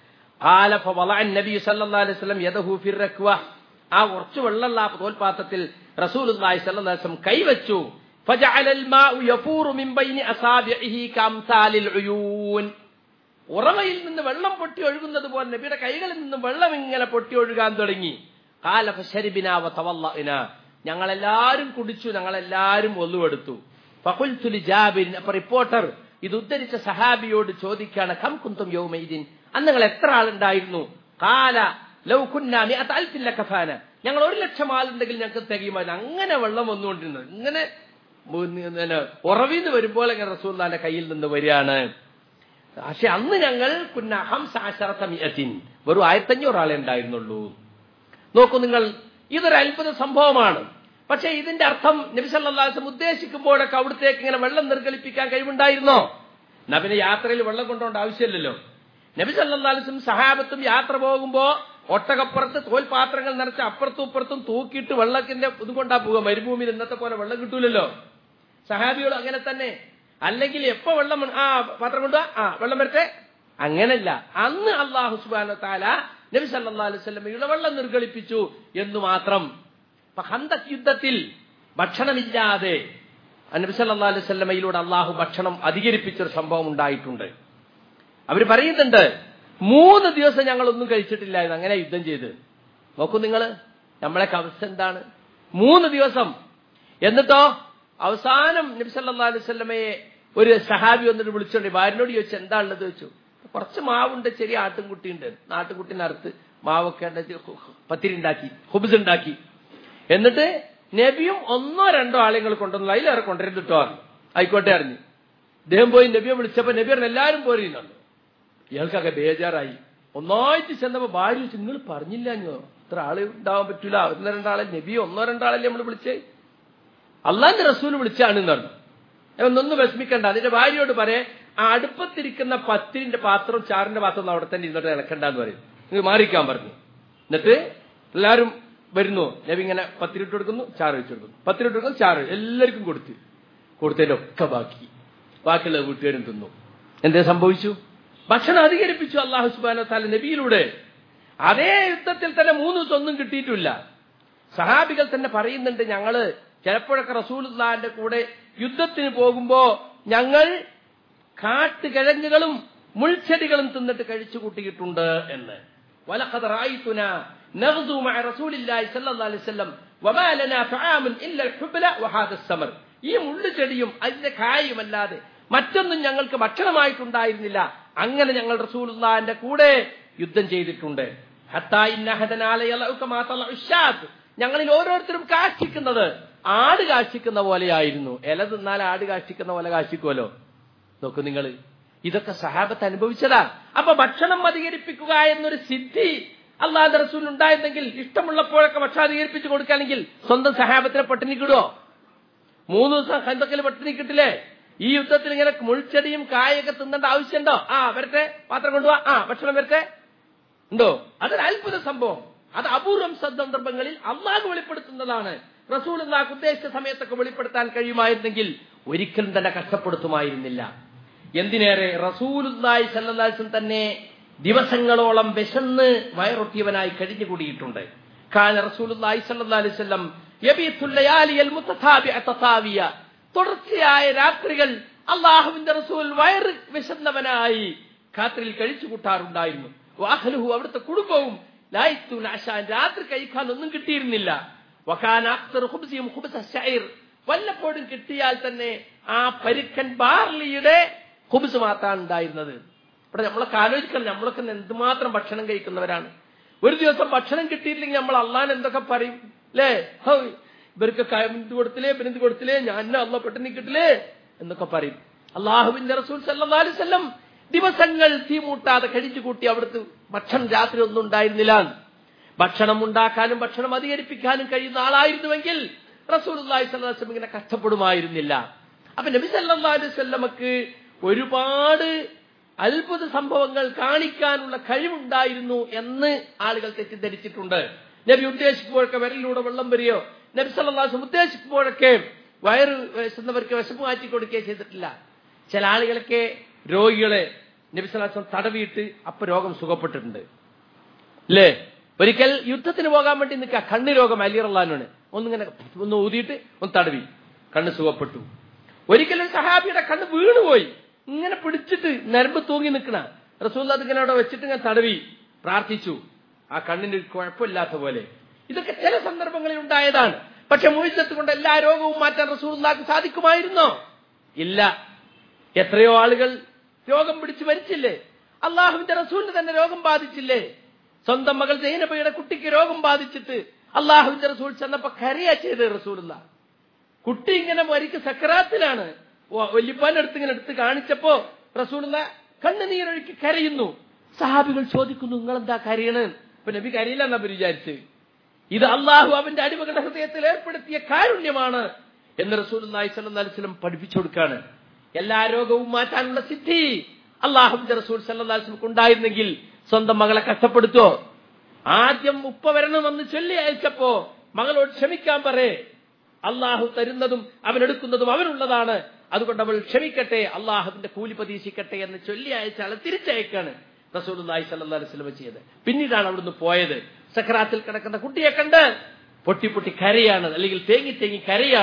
قال فوضع النبي صلى الله عليه وسلم يده في الركوة ആ കുറച്ച് വെള്ളമുള്ള ആ തോൽപാത്രത്തിൽ റസൂലുള്ളാഹി സ്വല്ലല്ലാഹു അലൈഹി വസല്ലം കൈവച്ചു فجعل الماء يفور من بين اصابعه كامثال العيون ഉറവയിൽ നിന്ന് വെള്ളം പൊട്ടി ഒഴുകുന്നത് പോലെ നബിയുടെ കൈകളിൽ നിന്ന് വെള്ളം ഇങ്ങനെ പൊട്ടി ഒഴുകാൻ തുടങ്ങി കാല ഫശരിബിനാവ തവല്ലഇന ഞങ്ങളെല്ലാരും കുടിച്ചു ഞങ്ങളെല്ലാരും ഒന്നുവെടുത്തു ഫഖുൽതുലി ജാബിരിൻ അപ്പൊ റിപ്പോർട്ടർ ഇത് ഉദ്ധരിച്ച സഹാബിയോട് ചോദിക്കാണ് കം കുന്തും യൗമൈദിൻ അന്ന് നിങ്ങൾ എത്ര ആളുണ്ടായിരുന്നു കാല ലൗ കുന്ന മിഅത അൽഫിൻ ലകഫാന ഞങ്ങൾ ഒരു ലക്ഷം ആളുണ്ടെങ്കിൽ ഞങ്ങൾക്ക് തികയുമായിരുന്നു അങ്ങനെ വെള്ളം വന്നുകൊണ്ടിരുന്നത് ഇങ്ങനെ ഉറവിന്ന് വരുമ്പോൾ ഇങ്ങനെ റസൂല്ലാന്റെ കയ്യിൽ നിന്ന് വരികയാണ് പക്ഷെ അന്ന് ഞങ്ങൾ കുന്ന ഹംസാശറത്തമിയത്തിൻ വെറും ആയിരത്തഞ്ഞൂറ് ആളെ ഉണ്ടായിരുന്നുള്ളൂ നോക്കൂ നിങ്ങൾ ഇതൊരു അത്ഭുത സംഭവമാണ് പക്ഷെ ഇതിന്റെ അർത്ഥം നബിസല്ലാസം ഉദ്ദേശിക്കുമ്പോഴൊക്കെ അവിടത്തേക്ക് ഇങ്ങനെ വെള്ളം നിർഗളിപ്പിക്കാൻ കഴിവുണ്ടായിരുന്നോ എന്നാ പിന്നെ യാത്രയിൽ വെള്ളം കൊണ്ടുപോകേണ്ട ആവശ്യമില്ലല്ലോ നബി സല്ലാസും സഹാബത്തും യാത്ര പോകുമ്പോ ഒട്ടകപ്പുറത്ത് തോൽപാത്രങ്ങൾ നിറച്ച് അപ്പുറത്തും ഇപ്പുറത്തും തൂക്കിയിട്ട് വെള്ളത്തിന്റെ ഇതും കൊണ്ടാ പോവുക മരുഭൂമിയിൽ ഇന്നത്തെ പോലെ വെള്ളം കിട്ടൂലല്ലോ സഹാബികൾ അങ്ങനെ തന്നെ അല്ലെങ്കിൽ എപ്പോ വെള്ളം ആ പാത്രം കൊണ്ടുവാ ആ വെള്ളം വരട്ടെ അങ്ങനല്ല അന്ന് അള്ളാഹു സുബാന താല നബി സല്ലാ അലൈഹി സ്വലമയുടെ വെള്ളം നിർഗളിപ്പിച്ചു എന്ന് മാത്രം ഇപ്പൊ ഹന്തക് യുദ്ധത്തിൽ ഭക്ഷണമില്ലാതെ നബി സല്ലല്ലാഹു അലൈഹി വസല്ലമയിലൂടെ അള്ളാഹു ഭക്ഷണം അധികരിപ്പിച്ചൊരു സംഭവം ഉണ്ടായിട്ടുണ്ട് അവർ പറയുന്നുണ്ട് മൂന്ന് ദിവസം ഞങ്ങൾ ഒന്നും കഴിച്ചിട്ടില്ലായിരുന്നു അങ്ങനെ യുദ്ധം ചെയ്ത് നോക്കൂ നിങ്ങൾ നമ്മളെ അവസ്ഥ എന്താണ് മൂന്ന് ദിവസം എന്നിട്ടോ അവസാനം നബി സല്ലല്ലാഹു അലൈഹി വസല്ലമയെ ഒരു സഹാബി വന്നിട്ട് വിളിച്ചോണ്ട് ഭാര്യനോട് ചോദിച്ചു എന്താ ഉള്ളത് ചോദിച്ചു കുറച്ച് മാവുണ്ട് ചെറിയ ആട്ടുംകുട്ടിയുണ്ട് ആട്ടുംകുട്ടിനറുത്ത് മാവൊക്കെ ഉണ്ടാക്കി പത്തിരി ഉണ്ടാക്കി ഹുബ്സ് ഉണ്ടാക്കി എന്നിട്ട് നബിയും ഒന്നോ രണ്ടോ ആളുകൾ കൊണ്ടുവന്നു അതിലേറെ കൊണ്ടുവരുന്നിട്ടോ ആയിക്കോട്ടെ അറിഞ്ഞു ഇദ്ദേഹം പോയി നബിയെ വിളിച്ചപ്പോ നബി പറഞ്ഞു എല്ലാവരും പോരുന്നുണ്ട് ഇയാൾക്കൊക്കെ ബേജാറായി ഒന്നായിട്ട് ചെന്നപ്പോ ഭാര്യ ചോദിച്ചു നിങ്ങൾ പറഞ്ഞില്ല ഞോ ഇത്ര ആള് ഉണ്ടാവാൻ പറ്റൂല ഒന്നോ രണ്ടാളെ നബി ഒന്നോ രണ്ടാളല്ലേ നമ്മൾ വിളിച്ചേ അള്ളാന്റെ റസൂൽ വിളിച്ചാണെന്ന് പറഞ്ഞു ഒന്നൊന്നും വിഷമിക്കണ്ട അതിന്റെ ഭാര്യയോട് പറയേ ആ അടുപ്പത്തിരിക്കുന്ന പത്തിരിന്റെ പാത്രം ചാറിന്റെ പാത്രം ഒന്നും അവിടെ തന്നെ ഇരുന്നിട്ട് ഇളക്കണ്ടെന്ന് പറയും നിങ്ങൾ മാറിക്കാൻ പറഞ്ഞു എന്നിട്ട് എല്ലാവരും വരുന്നു നബി ഇങ്ങനെ പത്തിരിട്ട് കൊടുക്കുന്നു ചാറ് വെച്ച് കൊടുക്കുന്നു പത്തിരിട്ട് കൊടുക്കുന്നു ചാറ് എല്ലാവർക്കും കൊടുത്തു കൊടുത്തതിലൊക്കെ ബാക്കി ബാക്കിയുള്ള വീട്ടുകാരും തിന്നു എന്തേ സംഭവിച്ചു ഭക്ഷണം അധികരിപ്പിച്ചു അള്ളാഹു സുബാന താല നബിയിലൂടെ അതേ യുദ്ധത്തിൽ തന്നെ മൂന്ന് ദിവസം ഒന്നും കിട്ടിയിട്ടില്ല സഹാബികൾ തന്നെ പറയുന്നുണ്ട് ഞങ്ങള് ചിലപ്പോഴൊക്കെ റസൂലുള്ളാന്റെ കൂടെ യുദ്ധത്തിന് പോകുമ്പോ ഞങ്ങൾ കാട്ടുകിഴങ്ങുകളും മുൾച്ചെടികളും തിന്നിട്ട് കഴിച്ചു കൂട്ടിയിട്ടുണ്ട് എന്ന് വലഖദ റായിതുന നഗ്ദു മഅ റസൂലില്ലാഹി സ്വല്ലല്ലാഹു അലൈഹി വസല്ലം വമാ ലനാ തആമുൻ ഇല്ല അൽഹുബ്ല വഹാദ സമർ ഈ മുള്ളുചെടിയും അതിന്റെ കായുമല്ലാതെ മറ്റൊന്നും ഞങ്ങൾക്ക് ഭക്ഷണമായിട്ടുണ്ടായിരുന്നില്ല അങ്ങനെ ഞങ്ങൾ റസൂലുള്ളാന്റെ കൂടെ യുദ്ധം ചെയ്തിട്ടുണ്ട് ഹത്താ ഇന്നഹദനാല യലഉക മാ തലഉ ശാത്ത് ഞങ്ങളിൽ ഓരോരുത്തരും കാശിക്കുന്നത് ആട് കാശിക്കുന്ന പോലെയായിരുന്നു ഇല തിന്നാൽ ആട് കാശിക്കുന്ന പോലെ കാശിക്കുമല്ലോ നോക്കൂ നിങ്ങൾ ഇതൊക്കെ സഹാബത്ത് അനുഭവിച്ചതാ അപ്പൊ ഭക്ഷണം അധികരിപ്പിക്കുക എന്നൊരു സിദ്ധി അള്ളാഹ് റസൂൽ ഉണ്ടായിരുന്നെങ്കിൽ ഇഷ്ടമുള്ളപ്പോഴൊക്കെ ഭക്ഷണം അധികരിപ്പിച്ചു കൊടുക്കുകയാണെങ്കിൽ സ്വന്തം സഹാബത്തിനെ പട്ടിണി കിടുവോ മൂന്ന് ദിവസം ഹന്തക്കൽ പട്ടിണി കിട്ടില്ലേ ഈ യുദ്ധത്തിൽ ഇങ്ങനെ മുൾച്ചെടിയും കായൊക്കെ തിന്നേണ്ട ആവശ്യമുണ്ടോ ആ വരട്ടെ പാത്രം കൊണ്ടുപോവാ ആ ഭക്ഷണം വരട്ടെ ഉണ്ടോ അതൊരു അത്ഭുത സംഭവം അത് അപൂർവം സന്ദർഭങ്ങളിൽ അള്ളാഹ് വെളിപ്പെടുത്തുന്നതാണ് റസൂൽ അള്ളാഹ് ഉദ്ദേശിച്ച സമയത്തൊക്കെ വെളിപ്പെടുത്താൻ കഴിയുമായിരുന്നെങ്കിൽ ഒരിക്കലും തന്നെ കഷ്ടപ്പെടുത്തുമായിരുന്നില്ല എന്തിനേറെ റസൂലുല്ലായി സല്ലാസും തന്നെ ദിവസങ്ങളോളം വിശന്ന് വയറൊട്ടിയവനായി കഴിഞ്ഞുകൂടിയിട്ടുണ്ട് കാല റസൂലുല്ലായി സല്ലാ അലൈവല്ലം തുടർച്ചയായ രാത്രികൾ അള്ളാഹുവിന്റെ റസൂൽ വയറ് വിശന്നവനായി കാത്രിൽ കഴിച്ചു കൂട്ടാറുണ്ടായിരുന്നു വാഹലുഹു അവിടുത്തെ കുടുംബവും ലായിത്തു നാശാൻ രാത്രി കഴിക്കാൻ ഒന്നും കിട്ടിയിരുന്നില്ല വഖാന അക്തർ ഖുബ്സിയും ഖുബ്സ ശൈർ വല്ലപ്പോഴും കിട്ടിയാൽ തന്നെ ആ പരുക്കൻ ബാർലിയുടെ ഖുബ്സ് മാത്രമാണ് ഉണ്ടായിരുന്നത് ഇവിടെ നമ്മളൊക്കെ ആലോചിക്കണം നമ്മളൊക്കെ എന്തുമാത്രം ഭക്ഷണം കഴിക്കുന്നവരാണ് ഒരു ദിവസം ഭക്ഷണം കിട്ടിയില്ലെങ്കിൽ നമ്മൾ അള്ളാൻ എന്തൊക്കെ പറയും അല്ലേ ഇവർക്ക് ഇത് കൊടുത്തില്ലേ പിന്നെ ഇത് കൊടുത്തില്ലേ ഞാൻ അള്ള പെട്ടെന്ന് കിട്ടില്ലേ എന്നൊക്കെ പറയും അള്ളാഹുവിന്റെ റസൂൽ സല്ലല്ലാഹു അലൈഹി വസല്ലം ദിവസങ്ങൾ തീമൂട്ടാതെ കഴിച്ചു കൂട്ടി അവിടുത്തെ ഭക്ഷണം രാത്രി ഒന്നും ഉണ്ടായിരുന്നില്ല ഭക്ഷണം ഉണ്ടാക്കാനും ഭക്ഷണം അധികരിപ്പിക്കാനും കഴിയുന്ന ആളായിരുന്നുവെങ്കിൽ റസൂൽ അള്ളാഹി സ്വല്ലം ഇങ്ങനെ കഷ്ടപ്പെടുമായിരുന്നില്ല അപ്പൊ നബി സല്ലല്ലാഹു അലൈഹി വസല്ലമക്ക് ഒരുപാട് അത്ഭുത സംഭവങ്ങൾ കാണിക്കാനുള്ള കഴിവുണ്ടായിരുന്നു എന്ന് ആളുകൾ തെറ്റിദ്ധരിച്ചിട്ടുണ്ട് നബി ഉദ്ദേശിക്കുമ്പോഴൊക്കെ വിരലിലൂടെ വെള്ളം വരികയോ നബി സല്ലാസ് ഉദ്ദേശിക്കുമ്പോഴൊക്കെ വയറ് വിശന്നവർക്ക് വിശപ്പ് മാറ്റി കൊടുക്കുകയോ ചെയ്തിട്ടില്ല ചില ആളുകളൊക്കെ രോഗികളെ നബി സല്ലാസം തടവിയിട്ട് അപ്പൊ രോഗം സുഖപ്പെട്ടിട്ടുണ്ട് അല്ലേ ഒരിക്കൽ യുദ്ധത്തിന് പോകാൻ വേണ്ടി നിൽക്കുക കണ്ണ് രോഗം അലിയറല്ലാനാണ് ഒന്നിങ്ങനെ ഒന്ന് ഊതിയിട്ട് ഒന്ന് തടവി കണ്ണ് സുഖപ്പെട്ടു ഒരിക്കലും സഹാബിയുടെ കണ്ണ് വീണുപോയി ഇങ്ങനെ പിടിച്ചിട്ട് നരമ്പ് തൂങ്ങി നിൽക്കണ റസൂൽ അതിങ്ങനെ അവിടെ വെച്ചിട്ട് ഇങ്ങനെ തടവി പ്രാർത്ഥിച്ചു ആ കണ്ണിന് കുഴപ്പമില്ലാത്ത പോലെ ഇതൊക്കെ ചില സന്ദർഭങ്ങളിൽ ഉണ്ടായതാണ് പക്ഷെ മുഴിച്ചത്ത് കൊണ്ട് എല്ലാ രോഗവും മാറ്റാൻ റസൂൽക്ക് സാധിക്കുമായിരുന്നോ ഇല്ല എത്രയോ ആളുകൾ രോഗം പിടിച്ചു മരിച്ചില്ലേ അള്ളാഹുവിന്റെ റസൂലിന് തന്നെ രോഗം ബാധിച്ചില്ലേ സ്വന്തം മകൾ ജൈനബയുടെ കുട്ടിക്ക് രോഗം ബാധിച്ചിട്ട് അള്ളാഹുവിന്റെ റസൂൽ ചെന്നപ്പോ കരയാ ചെയ്ത് റസൂലുള്ള കുട്ടി ഇങ്ങനെ മരിക്ക് സക്കറാത്തിലാണ് വല്യപ്പാന്റെ ഇങ്ങനെ എടുത്ത് കാണിച്ചപ്പോ റസൂലുള്ള കണ്ണുനീരൊഴുക്കി കരയുന്നു സഹാബികൾ ചോദിക്കുന്നു നിങ്ങൾ എന്താ കരയണ് ഇപ്പൊ നബി കരയില്ല എന്നാ വിചാരിച്ച് ഇത് അള്ളാഹു അവന്റെ അടിമകളുടെ ഹൃദയത്തിൽ ഏർപ്പെടുത്തിയ കാരുണ്യമാണ് എന്ന് റസൂൽ അലൈഹിസ്ലം പഠിപ്പിച്ചു കൊടുക്കാണ് എല്ലാ രോഗവും മാറ്റാനുള്ള സിദ്ധി അള്ളാഹുന്റെ റസൂൽ സല്ലാസ്ലമക്ക് ഉണ്ടായിരുന്നെങ്കിൽ സ്വന്തം മകളെ കഷ്ടപ്പെടുത്തോ ആദ്യം ഉപ്പ വരണമെന്ന് ചൊല്ലി അയച്ചപ്പോ മകളോട് ക്ഷമിക്കാൻ പറയേ അള്ളാഹു തരുന്നതും അവനെടുക്കുന്നതും അവനുള്ളതാണ് അതുകൊണ്ട് അവൾ ക്ഷമിക്കട്ടെ അള്ളാഹുവിന്റെ കൂലി പ്രതീക്ഷിക്കട്ടെ എന്ന് ചൊല്ലി അയച്ചാൽ തിരിച്ചയക്കാണ് റസൂലുള്ളാഹി സ്വല്ലല്ലാഹു അലൈഹി വസല്ലം ചെയ്തത് പിന്നീടാണ് അവിടുന്ന് പോയത് സക്രാത്തിൽ കിടക്കുന്ന കുട്ടിയെ കണ്ട് പൊട്ടി പൊട്ടി കരയാണ് അല്ലെങ്കിൽ തേങ്ങി തേങ്ങി കരയാണ്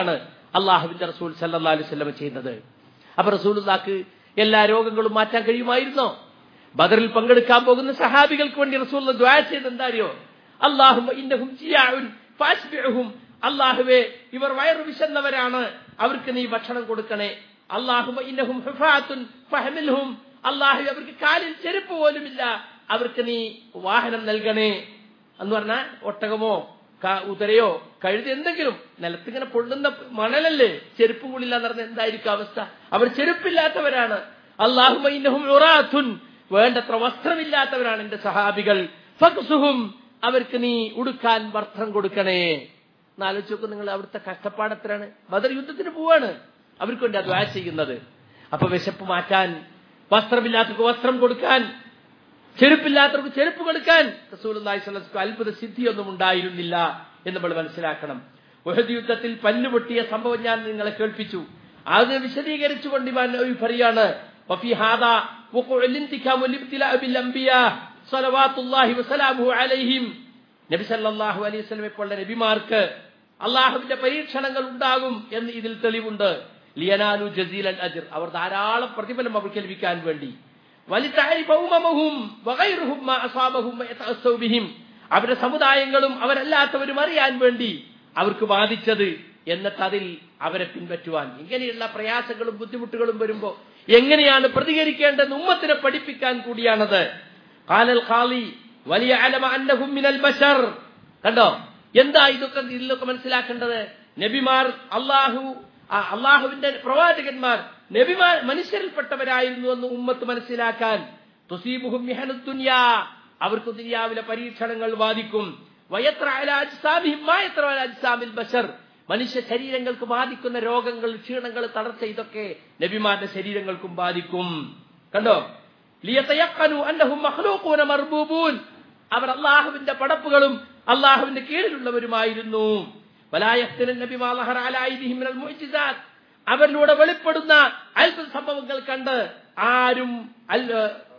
അള്ളാഹുവിന്റെ റസൂൽ സല്ലാ അലൈഹി സ്വലം ചെയ്യുന്നത് അപ്പൊ റസൂലുള്ളാക്ക് എല്ലാ രോഗങ്ങളും മാറ്റാൻ കഴിയുമായിരുന്നോ ബദറിൽ പങ്കെടുക്കാൻ പോകുന്ന സഹാബികൾക്ക് വേണ്ടി റസൂൽ ദ്വാ ചെയ്ത് എന്താ അറിയോ അള്ളാഹും ഇന്നഹും ജിയാഉൻ ഫാസ്ബിഉഹും അള്ളാഹുവേ ഇവർ വയറു വിശന്നവരാണ് അവർക്ക് നീ ഭക്ഷണം കൊടുക്കണേ അള്ളാഹുമ ഇന്നഹും ഹുഫാത്തുൻ ഫഹമിൽഹും അള്ളാഹു അവർക്ക് കാലിൽ ചെരുപ്പ് പോലുമില്ല അവർക്ക് നീ വാഹനം നൽകണേ എന്ന് പറഞ്ഞാൽ ഒട്ടകമോ ക- ഉതരയോ കഴുതി എന്തെങ്കിലും നിലത്തിങ്ങനെ പൊള്ളുന്ന മണലല്ലേ ചെരുപ്പും കൂടില്ല എന്ന് പറഞ്ഞാൽ എന്തായിരിക്കും അവസ്ഥ അവർ ചെരുപ്പില്ലാത്തവരാണ് അള്ളാഹുമ ഇന്നഹും ഉറാത്തുൻ വേണ്ടത്ര വസ്ത്രമില്ലാത്തവരാണ് എന്റെ സഹാബികൾ ഫക്സുഹും അവർക്ക് നീ ഉടുക്കാൻ വസ്ത്രം കൊടുക്കണേ എന്നാലോചിച്ച് നോക്ക് നിങ്ങൾ അവിടുത്തെ കഷ്ടപ്പാട് എത്രയാണ് ബദർ യുദ്ധത്തിന് പോവാണ് അവർക്ക് വേണ്ടി അത് ചെയ്യുന്നത് അപ്പൊ വിശപ്പ് മാറ്റാൻ വസ്ത്രമില്ലാത്തവർക്ക് വസ്ത്രം കൊടുക്കാൻ ചെരുപ്പില്ലാത്തവർക്ക് ചെരുപ്പ് കൊടുക്കാൻ റസൂലുള്ളാഹി സ്വല്ലല്ലാഹു അലൈഹി വസല്ലം അത്ഭുത സിദ്ധിയൊന്നും ഉണ്ടായിരുന്നില്ല എന്ന് നമ്മൾ മനസ്സിലാക്കണം ഉഹദ് യുദ്ധത്തിൽ പല്ലുപൊട്ടിയ സംഭവം ഞാൻ നിങ്ങളെ കേൾപ്പിച്ചു അത് വിശദീകരിച്ചുകൊണ്ട് ഇമാൻ നബി പറയാണ് വഫി ഹാദാ വഖുഉൽ ഇന്തികാം വൽ ഇബ്തിലാ ബിൽ അംബിയാ സ്വലവാത്തുല്ലാഹി വസലാമുഹു അലൈഹിം നബി സല്ലല്ലാഹു അലൈഹി വസല്ലം പോലുള്ള നബിമാർക്ക് അള്ളാഹുവിന്റെ പരീക്ഷണങ്ങൾ ഉണ്ടാകും എന്ന് ഇതിൽ തെളിവുണ്ട് ലിയനാലു ജസീലൻ അജിർ അവർ ധാരാളം പ്രതിഫലം അവർക്ക് ലഭിക്കാൻ വേണ്ടി വലിതഅരിഫ ഉമമഹും വഗൈറുഹും മാ അസാബഹും വയതഅസ്സൗ ബിഹിം അവരുടെ സമുദായങ്ങളും അവരല്ലാത്തവരും അറിയാൻ വേണ്ടി അവർക്ക് ബാധിച്ചത് എന്നിട്ട് അതിൽ അവരെ പിൻപറ്റുവാൻ ഇങ്ങനെയുള്ള പ്രയാസങ്ങളും ബുദ്ധിമുട്ടുകളും വരുമ്പോ എങ്ങനെയാണ് പ്രതികരിക്കേണ്ടത് ഉമ്മത്തിനെ പഠിപ്പിക്കാൻ കൂടിയാണത് ഖാലൽ ഖാലി വലിയ അലമ അന്നഹും മിനൽ ബശർ കണ്ടോ എന്താ ഇതൊക്കെ ഇതിലൊക്കെ മനസ്സിലാക്കേണ്ടത് നബിമാർ അള്ളാഹു ആ അള്ളാഹുവിന്റെ പ്രവാചകന്മാർ നബിമാർ മനുഷ്യരിൽപ്പെട്ടവരായിരുന്നു എന്ന് ഉമ്മത്ത് മനസ്സിലാക്കാൻ തുസീബുഹും മിഹനുദ്ദുനിയാ അവർക്ക് ദുനിയാവിലെ പരീക്ഷണങ്ങൾ ബാധിക്കും വയത്ര അല അജ്സാമിഹിം മാ യത്ര അല അജ്സാമിൽ ബശർ മനുഷ്യ ശരീരങ്ങൾക്ക് ബാധിക്കുന്ന രോഗങ്ങൾ ക്ഷീണങ്ങൾ തളർച്ച ഇതൊക്കെ നബിമാരുടെ ശരീരങ്ങൾക്കും ബാധിക്കും കണ്ടോ ലിയതയഖനു അന്നഹും മഖ്ലൂഖൂന മർബൂബൂൻ അവർ അള്ളാഹുവിന്റെ പടപ്പുകളും അള്ളാഹുവിന്റെ കീഴിലുള്ളവരുമായിരുന്നു വലായഖ്തന നബി മാ ലഹറ അലാ ഐദിഹിം മിനൽ മുഅ്ജിസാത്ത് അവരിലൂടെ വെളിപ്പെടുന്ന അത്ഭുത സംഭവങ്ങൾ കണ്ട് ആരും അൽ-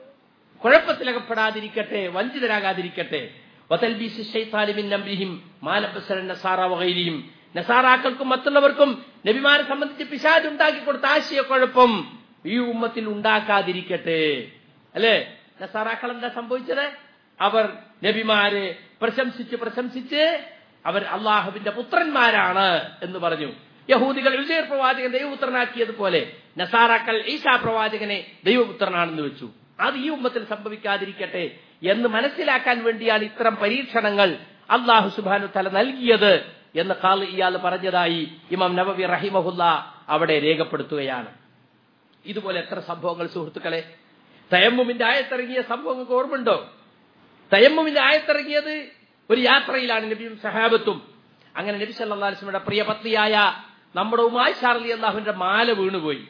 കുഴപ്പത്തിലകപ്പെടാതിരിക്കട്ടെ വഞ്ചിതരാകാതിരിക്കട്ടെ വതൽബീസ് ശൈത്താനി മിൻ അംരിഹിം മാ ലബസന നസാറ വഗൈരിഹിം നസാറാക്കൾക്കും മറ്റുള്ളവർക്കും നബിമാരെ സംബന്ധിച്ച് പിശാജ് ഉണ്ടാക്കി കൊടുത്ത ആശയക്കുഴപ്പം ഈ ഉമ്മത്തിൽ ഉണ്ടാക്കാതിരിക്കട്ടെ അല്ലേ നസാറാക്കൾ എന്താ സംഭവിച്ചത് അവർ നബിമാരെ പ്രശംസിച്ച് പ്രശംസിച്ച് അവർ അള്ളാഹുവിന്റെ പുത്രന്മാരാണ് എന്ന് പറഞ്ഞു യഹൂദികൾ വിജയ പ്രവാചകൻ ദൈവപുത്രനാക്കിയതുപോലെ നസാറാക്കൾ ഈശാ പ്രവാചകനെ ദൈവപുത്രനാണെന്ന് വെച്ചു അത് ഈ ഉമ്മത്തിൽ സംഭവിക്കാതിരിക്കട്ടെ എന്ന് മനസ്സിലാക്കാൻ വേണ്ടിയാണ് ഇത്തരം പരീക്ഷണങ്ങൾ അള്ളാഹു സുബാനു തല നൽകിയത് എന്ന് കാൽ ഇയാൾ പറഞ്ഞതായി ഇമാം നബവി റഹിമഹുല്ല അവിടെ രേഖപ്പെടുത്തുകയാണ് ഇതുപോലെ എത്ര സംഭവങ്ങൾ സുഹൃത്തുക്കളെ തയമ്മുമിന്റെ ആയത്തിറങ്ങിയ സംഭവങ്ങൾക്ക് ഓർമ്മയുണ്ടോ തയമ്മുമിന്റെ ആയത്തിറങ്ങിയത് ഒരു യാത്രയിലാണ് നബിയും സഹാബത്തും അങ്ങനെ നബി സല്ലല്ലാഹു അലൈഹി വസല്ലമയുടെ പ്രിയ പത്നിയായ നമ്മുടെ ഉമായി ഷാർലി അള്ളാഹുവിന്റെ മാല വീണുപോയി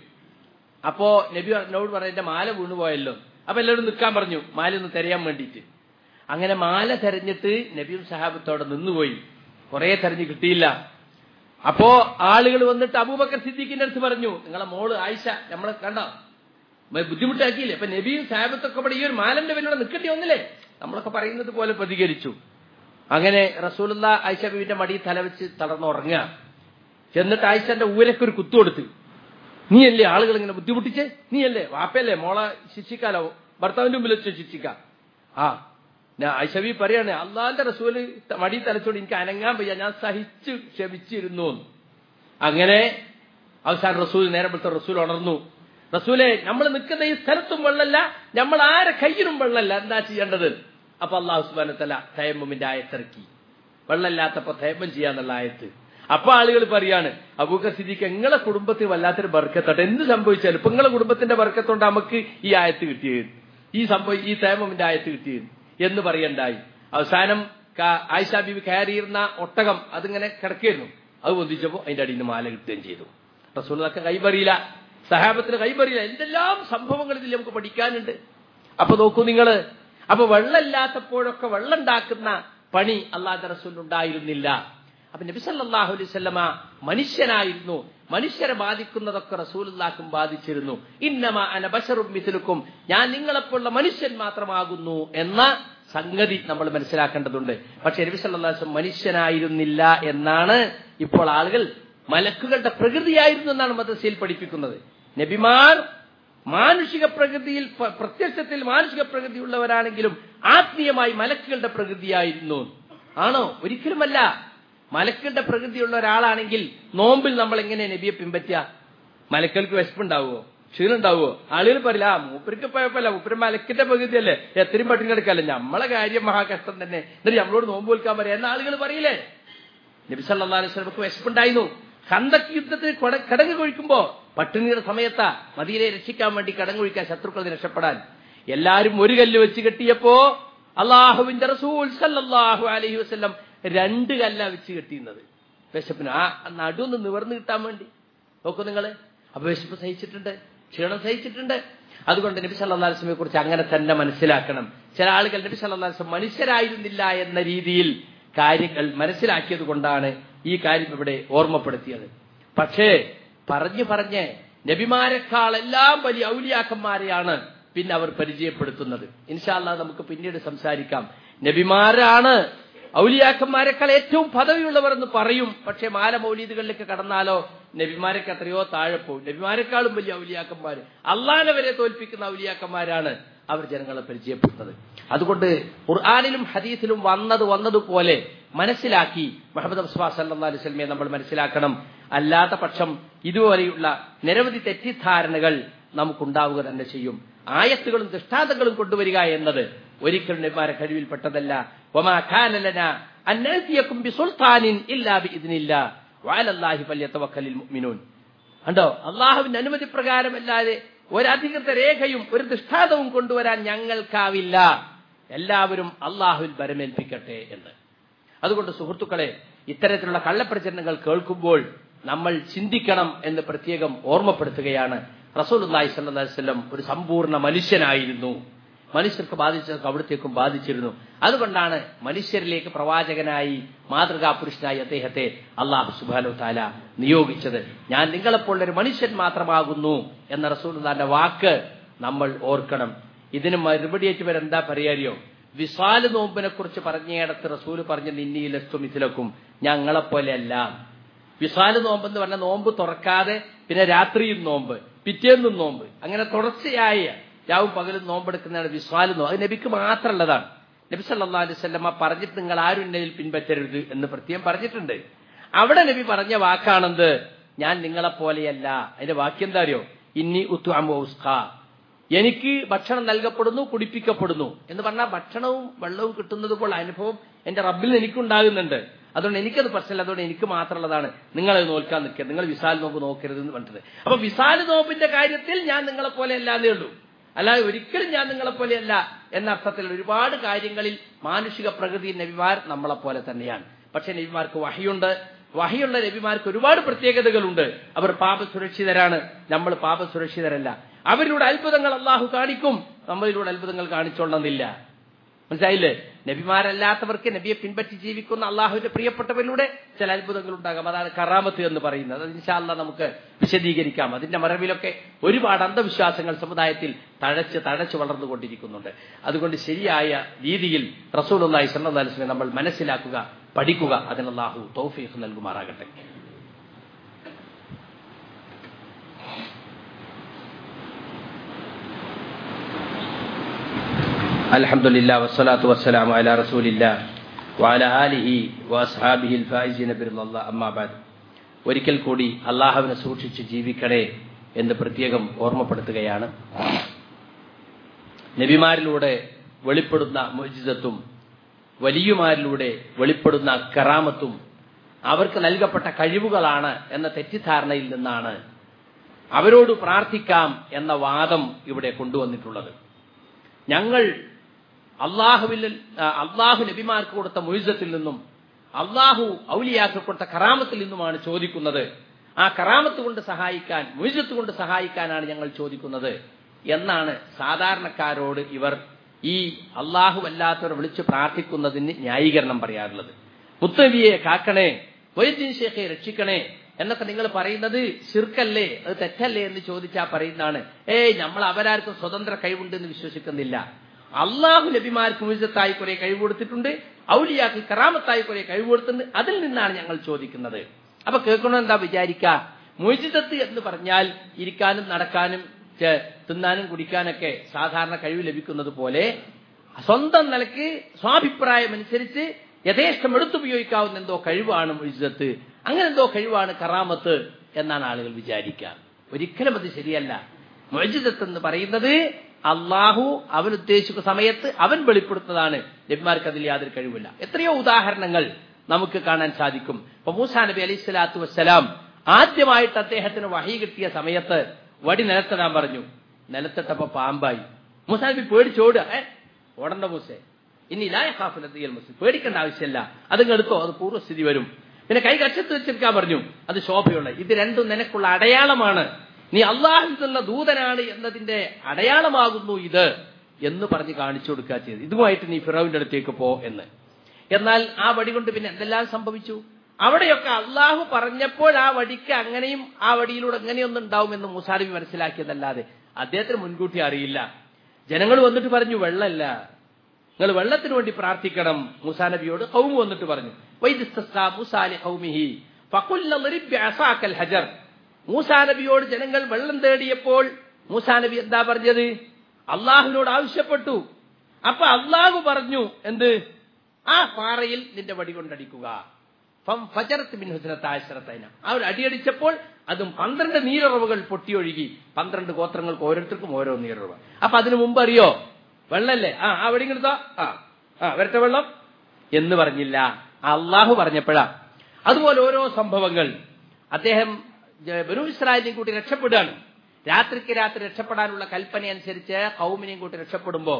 അപ്പോ നബി എന്നോട് പറഞ്ഞു എന്റെ മാല വീണുപോയല്ലോ അപ്പൊ എല്ലാവരും നിൽക്കാൻ പറഞ്ഞു മാല ഒന്ന് തെരയാൻ വേണ്ടിയിട്ട് അങ്ങനെ മാല തെരഞ്ഞിട്ട് നബിയും സഹാബത്തോടെ നിന്നുപോയി കുറെ തെരഞ്ഞു കിട്ടിയില്ല അപ്പോ ആളുകൾ വന്നിട്ട് അബൂബക്കർ സിദ്ദീഖിന്റെ അടുത്ത് പറഞ്ഞു നിങ്ങളെ മോള് ആയിഷ നമ്മളെ കണ്ടോ മ- ബുദ്ധിമുട്ടാക്കിയില്ലേ അപ്പൊ നബിയും സാഹബത്തൊക്കെ ഇവിടെ ഈ ഒരു മാലന്റെ പേരിലൂടെ നിൽക്കേണ്ടി വന്നില്ലേ നമ്മളൊക്കെ പറയുന്നത് പോലെ പ്രതികരിച്ചു അങ്ങനെ റസൂലുള്ള ആയിഷ ബീവിന്റെ മടി തലവെച്ച് തളർന്നുറങ്ങുക ചെന്നിട്ട് ആയിഷന്റെ ഊരക്കൊരു കുത്തു കൊടുത്ത് നീയല്ലേ ആളുകൾ ഇങ്ങനെ ബുദ്ധിമുട്ടിച്ച് നീയല്ലേ വാപ്പയല്ലേ മോളെ ശിക്ഷിക്കാലോ ഭർത്താവിന്റെ മുമ്പിൽ വെച്ച് ശിക്ഷിക്കാം ആ ഞാൻ ഐഷവി പറയാണ് അള്ളാന്റെ റസൂല് ത- മടി തലച്ചോട് എനിക്ക് അനങ്ങാൻ വയ്യ ഞാൻ സഹിച്ചു ക്ഷമിച്ചിരുന്നു എന്ന്. അങ്ങനെ അവസാനം റസൂൽ നേരത്തെ റസൂൽ ഉണർന്നു റസൂലെ നമ്മൾ നിൽക്കുന്ന ഈ സ്ഥലത്തും വെള്ളമല്ല നമ്മൾ ആരെ കയ്യിലും വെള്ളമല്ല എന്താ ചെയ്യേണ്ടത് അപ്പൊ അള്ളാഹു സുബാന തല തയമ്മിന്റെ ആയത്തിറക്കി വെള്ളമില്ലാത്തപ്പോ തയമ്മം ചെയ്യാന്നുള്ള ആയത്ത് അപ്പൊ ആളുകൾ പറയാണ് അബൂക്കർ സിദ്ദീഖ് നിങ്ങളെ കുടുംബത്തിൽ വല്ലാത്തൊരു ബർക്കത്തോട്ടെ എന്ത് സംഭവിച്ചാലും ഇപ്പൊ നിങ്ങളെ കുടുംബത്തിന്റെ ബർക്കത്തോണ്ട് നമുക്ക് ഈ ആയത്ത് കിട്ടിയത് ഈ സംഭവം ഈ തേമമിന്റെ ആയത്ത് കിട്ടിയത് എന്ന് പറയണ്ടായി അവസാനം ക- ആയിഷ ബീബി കയറിയിരുന്ന ഒട്ടകം അതിങ്ങനെ കിടക്കായിരുന്നു അത് പൊന്തിച്ചപ്പോ അതിന്റെ അടിയിൽ നിന്ന് മാല കിട്ടുകയും ചെയ്തു റസൂലൊക്കെ കൈപറിയില്ല സഹാബത്തിന് കൈപറിയില്ല എന്തെല്ലാം സംഭവങ്ങൾ ഇതിൽ നമുക്ക് പഠിക്കാനുണ്ട് അപ്പൊ നോക്കൂ നിങ്ങള് അപ്പൊ വെള്ളമില്ലാത്തപ്പോഴൊക്കെ വെള്ളം ഉണ്ടാക്കുന്ന പണി അള്ളാഹ് റസൂൽ ഉണ്ടായിരുന്നില്ല അപ്പൊ നബി സല്ലല്ലാഹു അലൈഹി വസല്ലമ മനുഷ്യനായിരുന്നു മനുഷ്യരെ ബാധിക്കുന്നതൊക്കെ റസൂലുള്ളാഹ്ക്കും ബാധിച്ചിരുന്നു ഇന്നമ അന ബശറും മിഥിലുക്കും ഞാൻ നിങ്ങളെപ്പോലുള്ള മനുഷ്യൻ മാത്രമാകുന്നു എന്ന സംഗതി നമ്മൾ മനസ്സിലാക്കേണ്ടതുണ്ട് പക്ഷെ നബി സല്ലല്ലാഹു അലൈഹി വസല്ലം മനുഷ്യനായിരുന്നില്ല എന്നാണ് ഇപ്പോൾ ആളുകൾ മലക്കുകളുടെ പ്രകൃതിയായിരുന്നു എന്നാണ് മദ്രസയിൽ പഠിപ്പിക്കുന്നത് നബിമാർ മാനുഷിക പ്രകൃതിയിൽ പ- പ്രത്യക്ഷത്തിൽ മാനുഷിക പ്രകൃതിയുള്ളവരാണെങ്കിലും ആത്മീയമായി മലക്കുകളുടെ പ്രകൃതിയായിരുന്നു ആണോ ഒരിക്കലുമല്ല മലക്കുകളുടെ പ്രകൃതിയുള്ള ഒരാളാണെങ്കിൽ നോമ്പിൽ നമ്മൾ എങ്ങനെ നബിയെ പിൻപറ്റുക മലക്കൾക്ക് വിശപ്പുണ്ടാവുമോ ക്ഷീണം ഉണ്ടാവുമോ ആളുകൾ പറയില്ല ആ മൂപ്പർക്ക് കുഴപ്പമില്ല മൂപ്പര് മലക്കിന്റെ പ്രകൃതിയല്ലേ എത്രയും പട്ടിണി എടുക്കല്ലേ നമ്മളെ കാര്യം മഹാകഷ്ടം തന്നെ എന്നിട്ട് നമ്മളോട് നോമ്പ് വിൽക്കാൻ പറയാം എന്ന ആളുകൾ പറയില്ലേ നബി സല്ലല്ലാഹു അലൈഹി വസല്ലമക്ക് വിശപ്പുണ്ടായിരുന്നു ഖന്തക് യുദ്ധത്തിന് കൊട- കടങ്ങ് കൊഴിക്കുമ്പോ പട്ടിണിയുടെ സമയത്താ മദീനയെ രക്ഷിക്കാൻ വേണ്ടി കടങ്ങ് കൊഴിക്കാൻ ശത്രുക്കളിൽ നിന്ന് രക്ഷപ്പെടാൻ എല്ലാരും ഒരു കല്ല് വെച്ച് കെട്ടിയപ്പോ അള്ളാഹുവിന്റെ റസൂൽ സല്ലല്ലാഹു അലൈഹി വസല്ലം രണ്ട് കല്ല വെച്ച് കെട്ടിയുന്നത് വിശപ്പിന് ആ നടുവൊന്ന് നിവർന്നു കിട്ടാൻ വേണ്ടി നോക്കൂ നിങ്ങള് അപ്പൊ വിശപ്പ് സഹിച്ചിട്ടുണ്ട് ക്ഷീണം സഹിച്ചിട്ടുണ്ട് അതുകൊണ്ട് നബി സല്ലല്ലാഹു അലൈഹി വസല്ലമയെ കുറിച്ച് അങ്ങനെ തന്നെ മനസ്സിലാക്കണം ചില ആളുകൾ നബി സല്ലല്ലാഹു അലൈഹി വസല്ലം മനുഷ്യരായിരുന്നില്ല എന്ന രീതിയിൽ കാര്യങ്ങൾ മനസ്സിലാക്കിയത് കൊണ്ടാണ് ഈ കാര്യം ഇവിടെ ഓർമ്മപ്പെടുത്തിയത് പക്ഷേ പറഞ്ഞു പറഞ്ഞ് നബിമാരെക്കാളെല്ലാം വലിയ ഔലിയാക്കന്മാരെയാണ് പിന്നെ അവർ പരിചയപ്പെടുത്തുന്നത് ഇൻഷാല്ല നമുക്ക് പിന്നീട് സംസാരിക്കാം നബിമാരാണ് ഔലിയാക്കന്മാരെക്കാൾ ഏറ്റവും പദവിയുള്ളവർ എന്ന് പറയും പക്ഷേ മാല മൗലീദുകളിലേക്ക് കടന്നാലോ നബിമാരൊക്കെ എത്രയോ താഴെ പോകും നബിമാരെക്കാളും വലിയ ഔലിയാക്കന്മാർ അള്ളാനെ വരെ തോൽപ്പിക്കുന്ന ഔലിയാക്കന്മാരാണ് അവർ ജനങ്ങളെ പരിചയപ്പെടുന്നത് അതുകൊണ്ട് ഖുർആാനിലും ഹദീസിലും വന്നത് വന്നതുപോലെ മനസ്സിലാക്കി മുഹമ്മദ് മുസ്ഫ സല്ലാ അലൈഹി സ്വലമയെ നമ്മൾ മനസ്സിലാക്കണം അല്ലാത്ത പക്ഷം ഇതുപോലെയുള്ള നിരവധി തെറ്റിദ്ധാരണകൾ നമുക്കുണ്ടാവുക തന്നെ ചെയ്യും ആയത്തുകളും ദൃഷ്ടാന്തങ്ങളും കൊണ്ടുവരിക എന്നത് ഒരിക്കലും നബിമാരെ കഴിവിൽപ്പെട്ടതല്ല വമാ കാന ലനാ അൻ നഅതിയകും ബിസുൽത്താനിൻ ഇല്ലാ ബിഇദ്നില്ലാ വഅലല്ലാഹി ഫല്യതവക്കലിൽ മുഅ്മിനൂൻ കണ്ടോ അള്ളാഹുവിന്റെ അനുമതി പ്രകാരമല്ലാതെ ഒരധികൃത രേഖയും ഒരു ദൃഷ്ടാന്തവും കൊണ്ടുവരാൻ ഞങ്ങൾക്കാവില്ല എല്ലാവരും അള്ളാഹുവിൽ ബരമേൽപ്പിക്കട്ടെ എന്ന് അതുകൊണ്ട് സുഹൃത്തുക്കളെ ഇത്തരത്തിലുള്ള കള്ളപ്രചരണങ്ങൾ കേൾക്കുമ്പോൾ നമ്മൾ ചിന്തിക്കണം എന്ന് പ്രത്യേകം ഓർമ്മപ്പെടുത്തുകയാണ് റസൂൽ അള്ളാഹി സ്വല്ലി വല്ലം ഒരു സമ്പൂർണ്ണ മനുഷ്യനായിരുന്നു മനുഷ്യർക്ക് ബാധിച്ചതൊക്കെ അവിടത്തേക്കും ബാധിച്ചിരുന്നു അതുകൊണ്ടാണ് മനുഷ്യരിലേക്ക് പ്രവാചകനായി മാതൃകാ പുരുഷനായി അദ്ദേഹത്തെ അള്ളാഹു സുബാനു താല നിയോഗിച്ചത് ഞാൻ നിങ്ങളെപ്പോലുള്ള ഒരു മനുഷ്യൻ മാത്രമാകുന്നു എന്ന റസൂൽദാന്റെ വാക്ക് നമ്മൾ ഓർക്കണം ഇതിന് മറുപടിയേറ്റ് വരെന്താ പറയാറിയോ വിശാല് നോമ്പിനെ കുറിച്ച് പറഞ്ഞയിടത്ത് റസൂല് പറഞ്ഞ നിന്നിയിലെത്തും ഇതിലക്കും ഞങ്ങളെപ്പോലെയല്ല വിശാല് നോമ്പ് എന്ന് പറഞ്ഞ നോമ്പ് തുറക്കാതെ പിന്നെ രാത്രിയും നോമ്പ് പിറ്റേന്നും നോമ്പ് അങ്ങനെ തുടർച്ചയായ രാവും പകലും നോമ്പെടുക്കുന്നതാണ് വിശ്വാല് നോമ്പ് അത് നബിക്ക് മാത്രമുള്ളതാണ് നബി സല്ലാ അലൈഹി സ്വല്ലമ്മ പറഞ്ഞിട്ട് നിങ്ങൾ ആരും എന്നതിൽ പിൻപറ്റരുത് എന്ന് പ്രത്യേകം പറഞ്ഞിട്ടുണ്ട് അവിടെ നബി പറഞ്ഞ വാക്കാണെന്ത് ഞാൻ നിങ്ങളെ പോലെയല്ല അതിന്റെ വാക്യം എന്താ അറിയോ ഇന്നി ഉത്തു അമോസ്ക എനിക്ക് ഭക്ഷണം നൽകപ്പെടുന്നു കുടിപ്പിക്കപ്പെടുന്നു എന്ന് പറഞ്ഞാൽ ഭക്ഷണവും വെള്ളവും കിട്ടുന്നത് പോലെ അനുഭവം എന്റെ റബ്ബിൽ എനിക്കുണ്ടാകുന്നുണ്ട് അതുകൊണ്ട് എനിക്കത് പ്രശ്നമില്ല അതുകൊണ്ട് എനിക്ക് മാത്രമുള്ളതാണ് നിങ്ങൾ അത് നോക്കാൻ നിൽക്കരുത് നിങ്ങൾ വിശാൽ നോമ്പ് നോക്കരുത് എന്ന് പറഞ്ഞത് അപ്പൊ വിശാൽ നോമ്പിന്റെ കാര്യത്തിൽ ഞാൻ നിങ്ങളെ പോലെ അല്ലാന്നേ ഉള്ളൂ അല്ലാതെ ഒരിക്കലും ഞാൻ നിങ്ങളെ പോലെയല്ല എന്ന അർത്ഥത്തിൽ ഒരുപാട് കാര്യങ്ങളിൽ മാനുഷിക പ്രകൃതി നബിമാർ നമ്മളെ പോലെ തന്നെയാണ് പക്ഷെ നബിമാർക്ക് വഹിയുണ്ട് വഹിയുള്ള നബിമാർക്ക് ഒരുപാട് പ്രത്യേകതകളുണ്ട് അവർ പാപസുരക്ഷിതരാണ് നമ്മൾ പാപസുരക്ഷിതരല്ല അവരിലൂടെ അത്ഭുതങ്ങൾ അള്ളാഹു കാണിക്കും നമ്മളിലൂടെ അത്ഭുതങ്ങൾ കാണിച്ചോളണമെന്നില്ല മനസ്സിലായില്ലേ നബിമാരല്ലാത്തവർക്ക് നബിയെ പിൻപറ്റി ജീവിക്കുന്ന അള്ളാഹുവിന്റെ പ്രിയപ്പെട്ടവരിലൂടെ ചില അത്ഭുതങ്ങൾ ഉണ്ടാകാം അതാണ് കറാമത്ത് എന്ന് പറയുന്നത് അത് ഇൻഷാല്ല നമുക്ക് വിശദീകരിക്കാം അതിന്റെ മറവിലൊക്കെ ഒരുപാട് അന്ധവിശ്വാസങ്ങൾ സമുദായത്തിൽ തഴച്ച് തഴച്ച് വളർന്നുകൊണ്ടിരിക്കുന്നുണ്ട് അതുകൊണ്ട് ശരിയായ രീതിയിൽ റസൂൽ അള്ളാഹി സല്ലാസ്മെ നമ്മൾ മനസ്സിലാക്കുക പഠിക്കുക അതിന് അള്ളാഹു തൗഫീഖ് നൽകുമാറാകട്ടെ الحمد لله والصلاة والسلام على رسول الله وعلى آله وأصحابه الفائزين برضا الله أما بعد ഒരിക്കൽ കൂടി അള്ളാഹുവിനെ സൂക്ഷിച്ച് ജീവിക്കണേ എന്ന് പ്രത്യേകം ഓർമ്മപ്പെടുത്തുകയാണ് നബിമാരിലൂടെ വെളിപ്പെടുന്ന മോചിതത്വം വലിയമാരിലൂടെ വെളിപ്പെടുന്ന കറാമത്തും അവർക്ക് നൽകപ്പെട്ട കഴിവുകളാണ് എന്ന തെറ്റിദ്ധാരണയിൽ നിന്നാണ് അവരോട് പ്രാർത്ഥിക്കാം എന്ന വാദം ഇവിടെ കൊണ്ടുവന്നിട്ടുള്ളത് ഞങ്ങൾ അള്ളാഹുവിൽ അള്ളാഹു നബിമാർക്ക് കൊടുത്ത മൊയ്സത്തിൽ നിന്നും അള്ളാഹു ഔലിയാക്ക് കൊടുത്ത കറാമത്തിൽ നിന്നുമാണ് ചോദിക്കുന്നത് ആ കറാമത്ത് കൊണ്ട് സഹായിക്കാൻ മൊയ്സത്ത് കൊണ്ട് സഹായിക്കാനാണ് ഞങ്ങൾ ചോദിക്കുന്നത് എന്നാണ് സാധാരണക്കാരോട് ഇവർ ഈ അള്ളാഹു അല്ലാത്തവർ വിളിച്ചു പ്രാർത്ഥിക്കുന്നതിന് ന്യായീകരണം പറയാറുള്ളത് മുത്തവിയെ കാക്കണേ വൈദ്യൻ ശേഖയെ രക്ഷിക്കണേ എന്നൊക്കെ നിങ്ങൾ പറയുന്നത് ശിർക്കല്ലേ അത് തെറ്റല്ലേ എന്ന് ചോദിച്ചാൽ പറയുന്നതാണ് ഏയ് നമ്മൾ അവരാർക്കും സ്വതന്ത്ര കഴിവുണ്ട് എന്ന് വിശ്വസിക്കുന്നില്ല അള്ളാഹു നബിമാർക്ക് മുഴുവത്തായി കുറെ കഴിവ് കൊടുത്തിട്ടുണ്ട് ഔലിയാക്ക് കറാമത്തായി കുറെ കഴിവ് കൊടുത്തിട്ടുണ്ട് അതിൽ നിന്നാണ് ഞങ്ങൾ ചോദിക്കുന്നത് അപ്പൊ കേൾക്കണോ എന്താ വിചാരിക്ക മുജിതത്ത് എന്ന് പറഞ്ഞാൽ ഇരിക്കാനും നടക്കാനും ചെ- തിന്നാനും കുടിക്കാനൊക്കെ സാധാരണ കഴിവ് ലഭിക്കുന്നത് പോലെ സ്വന്തം നിലക്ക് സ്വാഭിപ്രായം അനുസരിച്ച് യഥേഷ്ടം എടുത്തുപയോഗിക്കാവുന്ന എന്തോ കഴിവാണ് മുജിതത്ത് അങ്ങനെ എന്തോ കഴിവാണ് കറാമത്ത് എന്നാണ് ആളുകൾ വിചാരിക്കുക ഒരിക്കലും അത് ശരിയല്ല മുജിതത്ത് എന്ന് പറയുന്നത് അള്ളാഹു അവൻ ഉദ്ദേശിക്കുന്ന സമയത്ത് അവൻ വെളിപ്പെടുത്തുന്നതാണ് നബിമാർക്ക് അതിൽ യാതൊരു കഴിവില്ല എത്രയോ ഉദാഹരണങ്ങൾ നമുക്ക് കാണാൻ സാധിക്കും ഇപ്പൊ മൂസാ നബി അലൈഹി സ്വലാത്തു വസ്സലാം ആദ്യമായിട്ട് അദ്ദേഹത്തിന് വഹി കിട്ടിയ സമയത്ത് വടി നിലത്തിടാൻ പറഞ്ഞു നിലത്തിട്ടപ്പോ പാമ്പായി മൂസാ നബി പേടിച്ചോടുക ഏ ഓടണ്ട മൂസേ ഇനി ഇലായ ഹാഫിലെത്തിയൽ മുസ്ലിം പേടിക്കേണ്ട ആവശ്യമില്ല അതിങ്ങ് എടുത്തോ അത് പൂർവ്വസ്ഥിതി വരും പിന്നെ കൈ കക്ഷത്ത് വെച്ചെടുക്കാൻ പറഞ്ഞു അത് ശോഭയുള്ള ഇത് രണ്ടും നിനക്കുള്ള അടയാളമാണ് നീ അള്ളാഹുള്ള ദൂതനാണ് എന്നതിന്റെ അടയാളമാകുന്നു ഇത് എന്ന് പറഞ്ഞ് കാണിച്ചു കൊടുക്കുക ചെയ്ത് ഇതുമായിട്ട് നീ ഫിറോവിന്റെ അടുത്തേക്ക് പോ എന്ന് എന്നാൽ ആ വടി കൊണ്ട് പിന്നെ എന്തെല്ലാം സംഭവിച്ചു അവിടെയൊക്കെ അള്ളാഹു പറഞ്ഞപ്പോൾ ആ വടിക്ക് അങ്ങനെയും ആ വടിയിലൂടെ എങ്ങനെയൊന്നും ഉണ്ടാവുമെന്ന് മുസാനബി മനസ്സിലാക്കിയതല്ലാതെ അദ്ദേഹത്തിന് മുൻകൂട്ടി അറിയില്ല ജനങ്ങൾ വന്നിട്ട് പറഞ്ഞു വെള്ളമല്ല നിങ്ങൾ വെള്ളത്തിന് വേണ്ടി പ്രാർത്ഥിക്കണം മുസാ നബിയോട് കൗമ് വന്നിട്ട് പറഞ്ഞു വൈദിസ്തസ്കാ മൂസാലി കൗമിഹി ഫഖുൽ ളറിബ് ബിഅസാക്കൽ ഹജർ മൂസാ നബിയോട് ജനങ്ങൾ വെള്ളം തേടിയപ്പോൾ മൂസാ നബി എന്താ പറഞ്ഞത് അള്ളാഹുവിനോട് ആവശ്യപ്പെട്ടു അപ്പൊ അള്ളാഹു പറഞ്ഞു എന്ത് ആ പാറയിൽ നിന്റെ വടി കൊണ്ടടിക്കുക ഫം ഫജറത്ത് ബിൻ ഹുസ്നത്താശ്രത്തൈന ആ ഒരു അടിയടിച്ചപ്പോൾ അതും പന്ത്രണ്ട് നീരുറവുകൾ പൊട്ടിയൊഴുകി പന്ത്രണ്ട് ഗോത്രങ്ങൾക്ക് ഓരോരുത്തർക്കും ഓരോ നീരുറവ് അപ്പൊ അതിനു മുമ്പ് അറിയോ വെള്ളല്ലേ ആ ആ വെടി എടുത്തോ ആ ആ വരട്ടെ വെള്ളം എന്ന് പറഞ്ഞില്ല അള്ളാഹു പറഞ്ഞപ്പോഴാ അതുപോലെ ഓരോ സംഭവങ്ങൾ അദ്ദേഹം ജ- ബനു ഇസ്രായേലിനെയും കൂട്ടി രക്ഷപ്പെടുകയാണ് രാത്രിക്ക് രാത്രി രക്ഷപ്പെടാനുള്ള കൽപ്പന അനുസരിച്ച് കൗമിനെയും കൂട്ടി രക്ഷപ്പെടുമ്പോ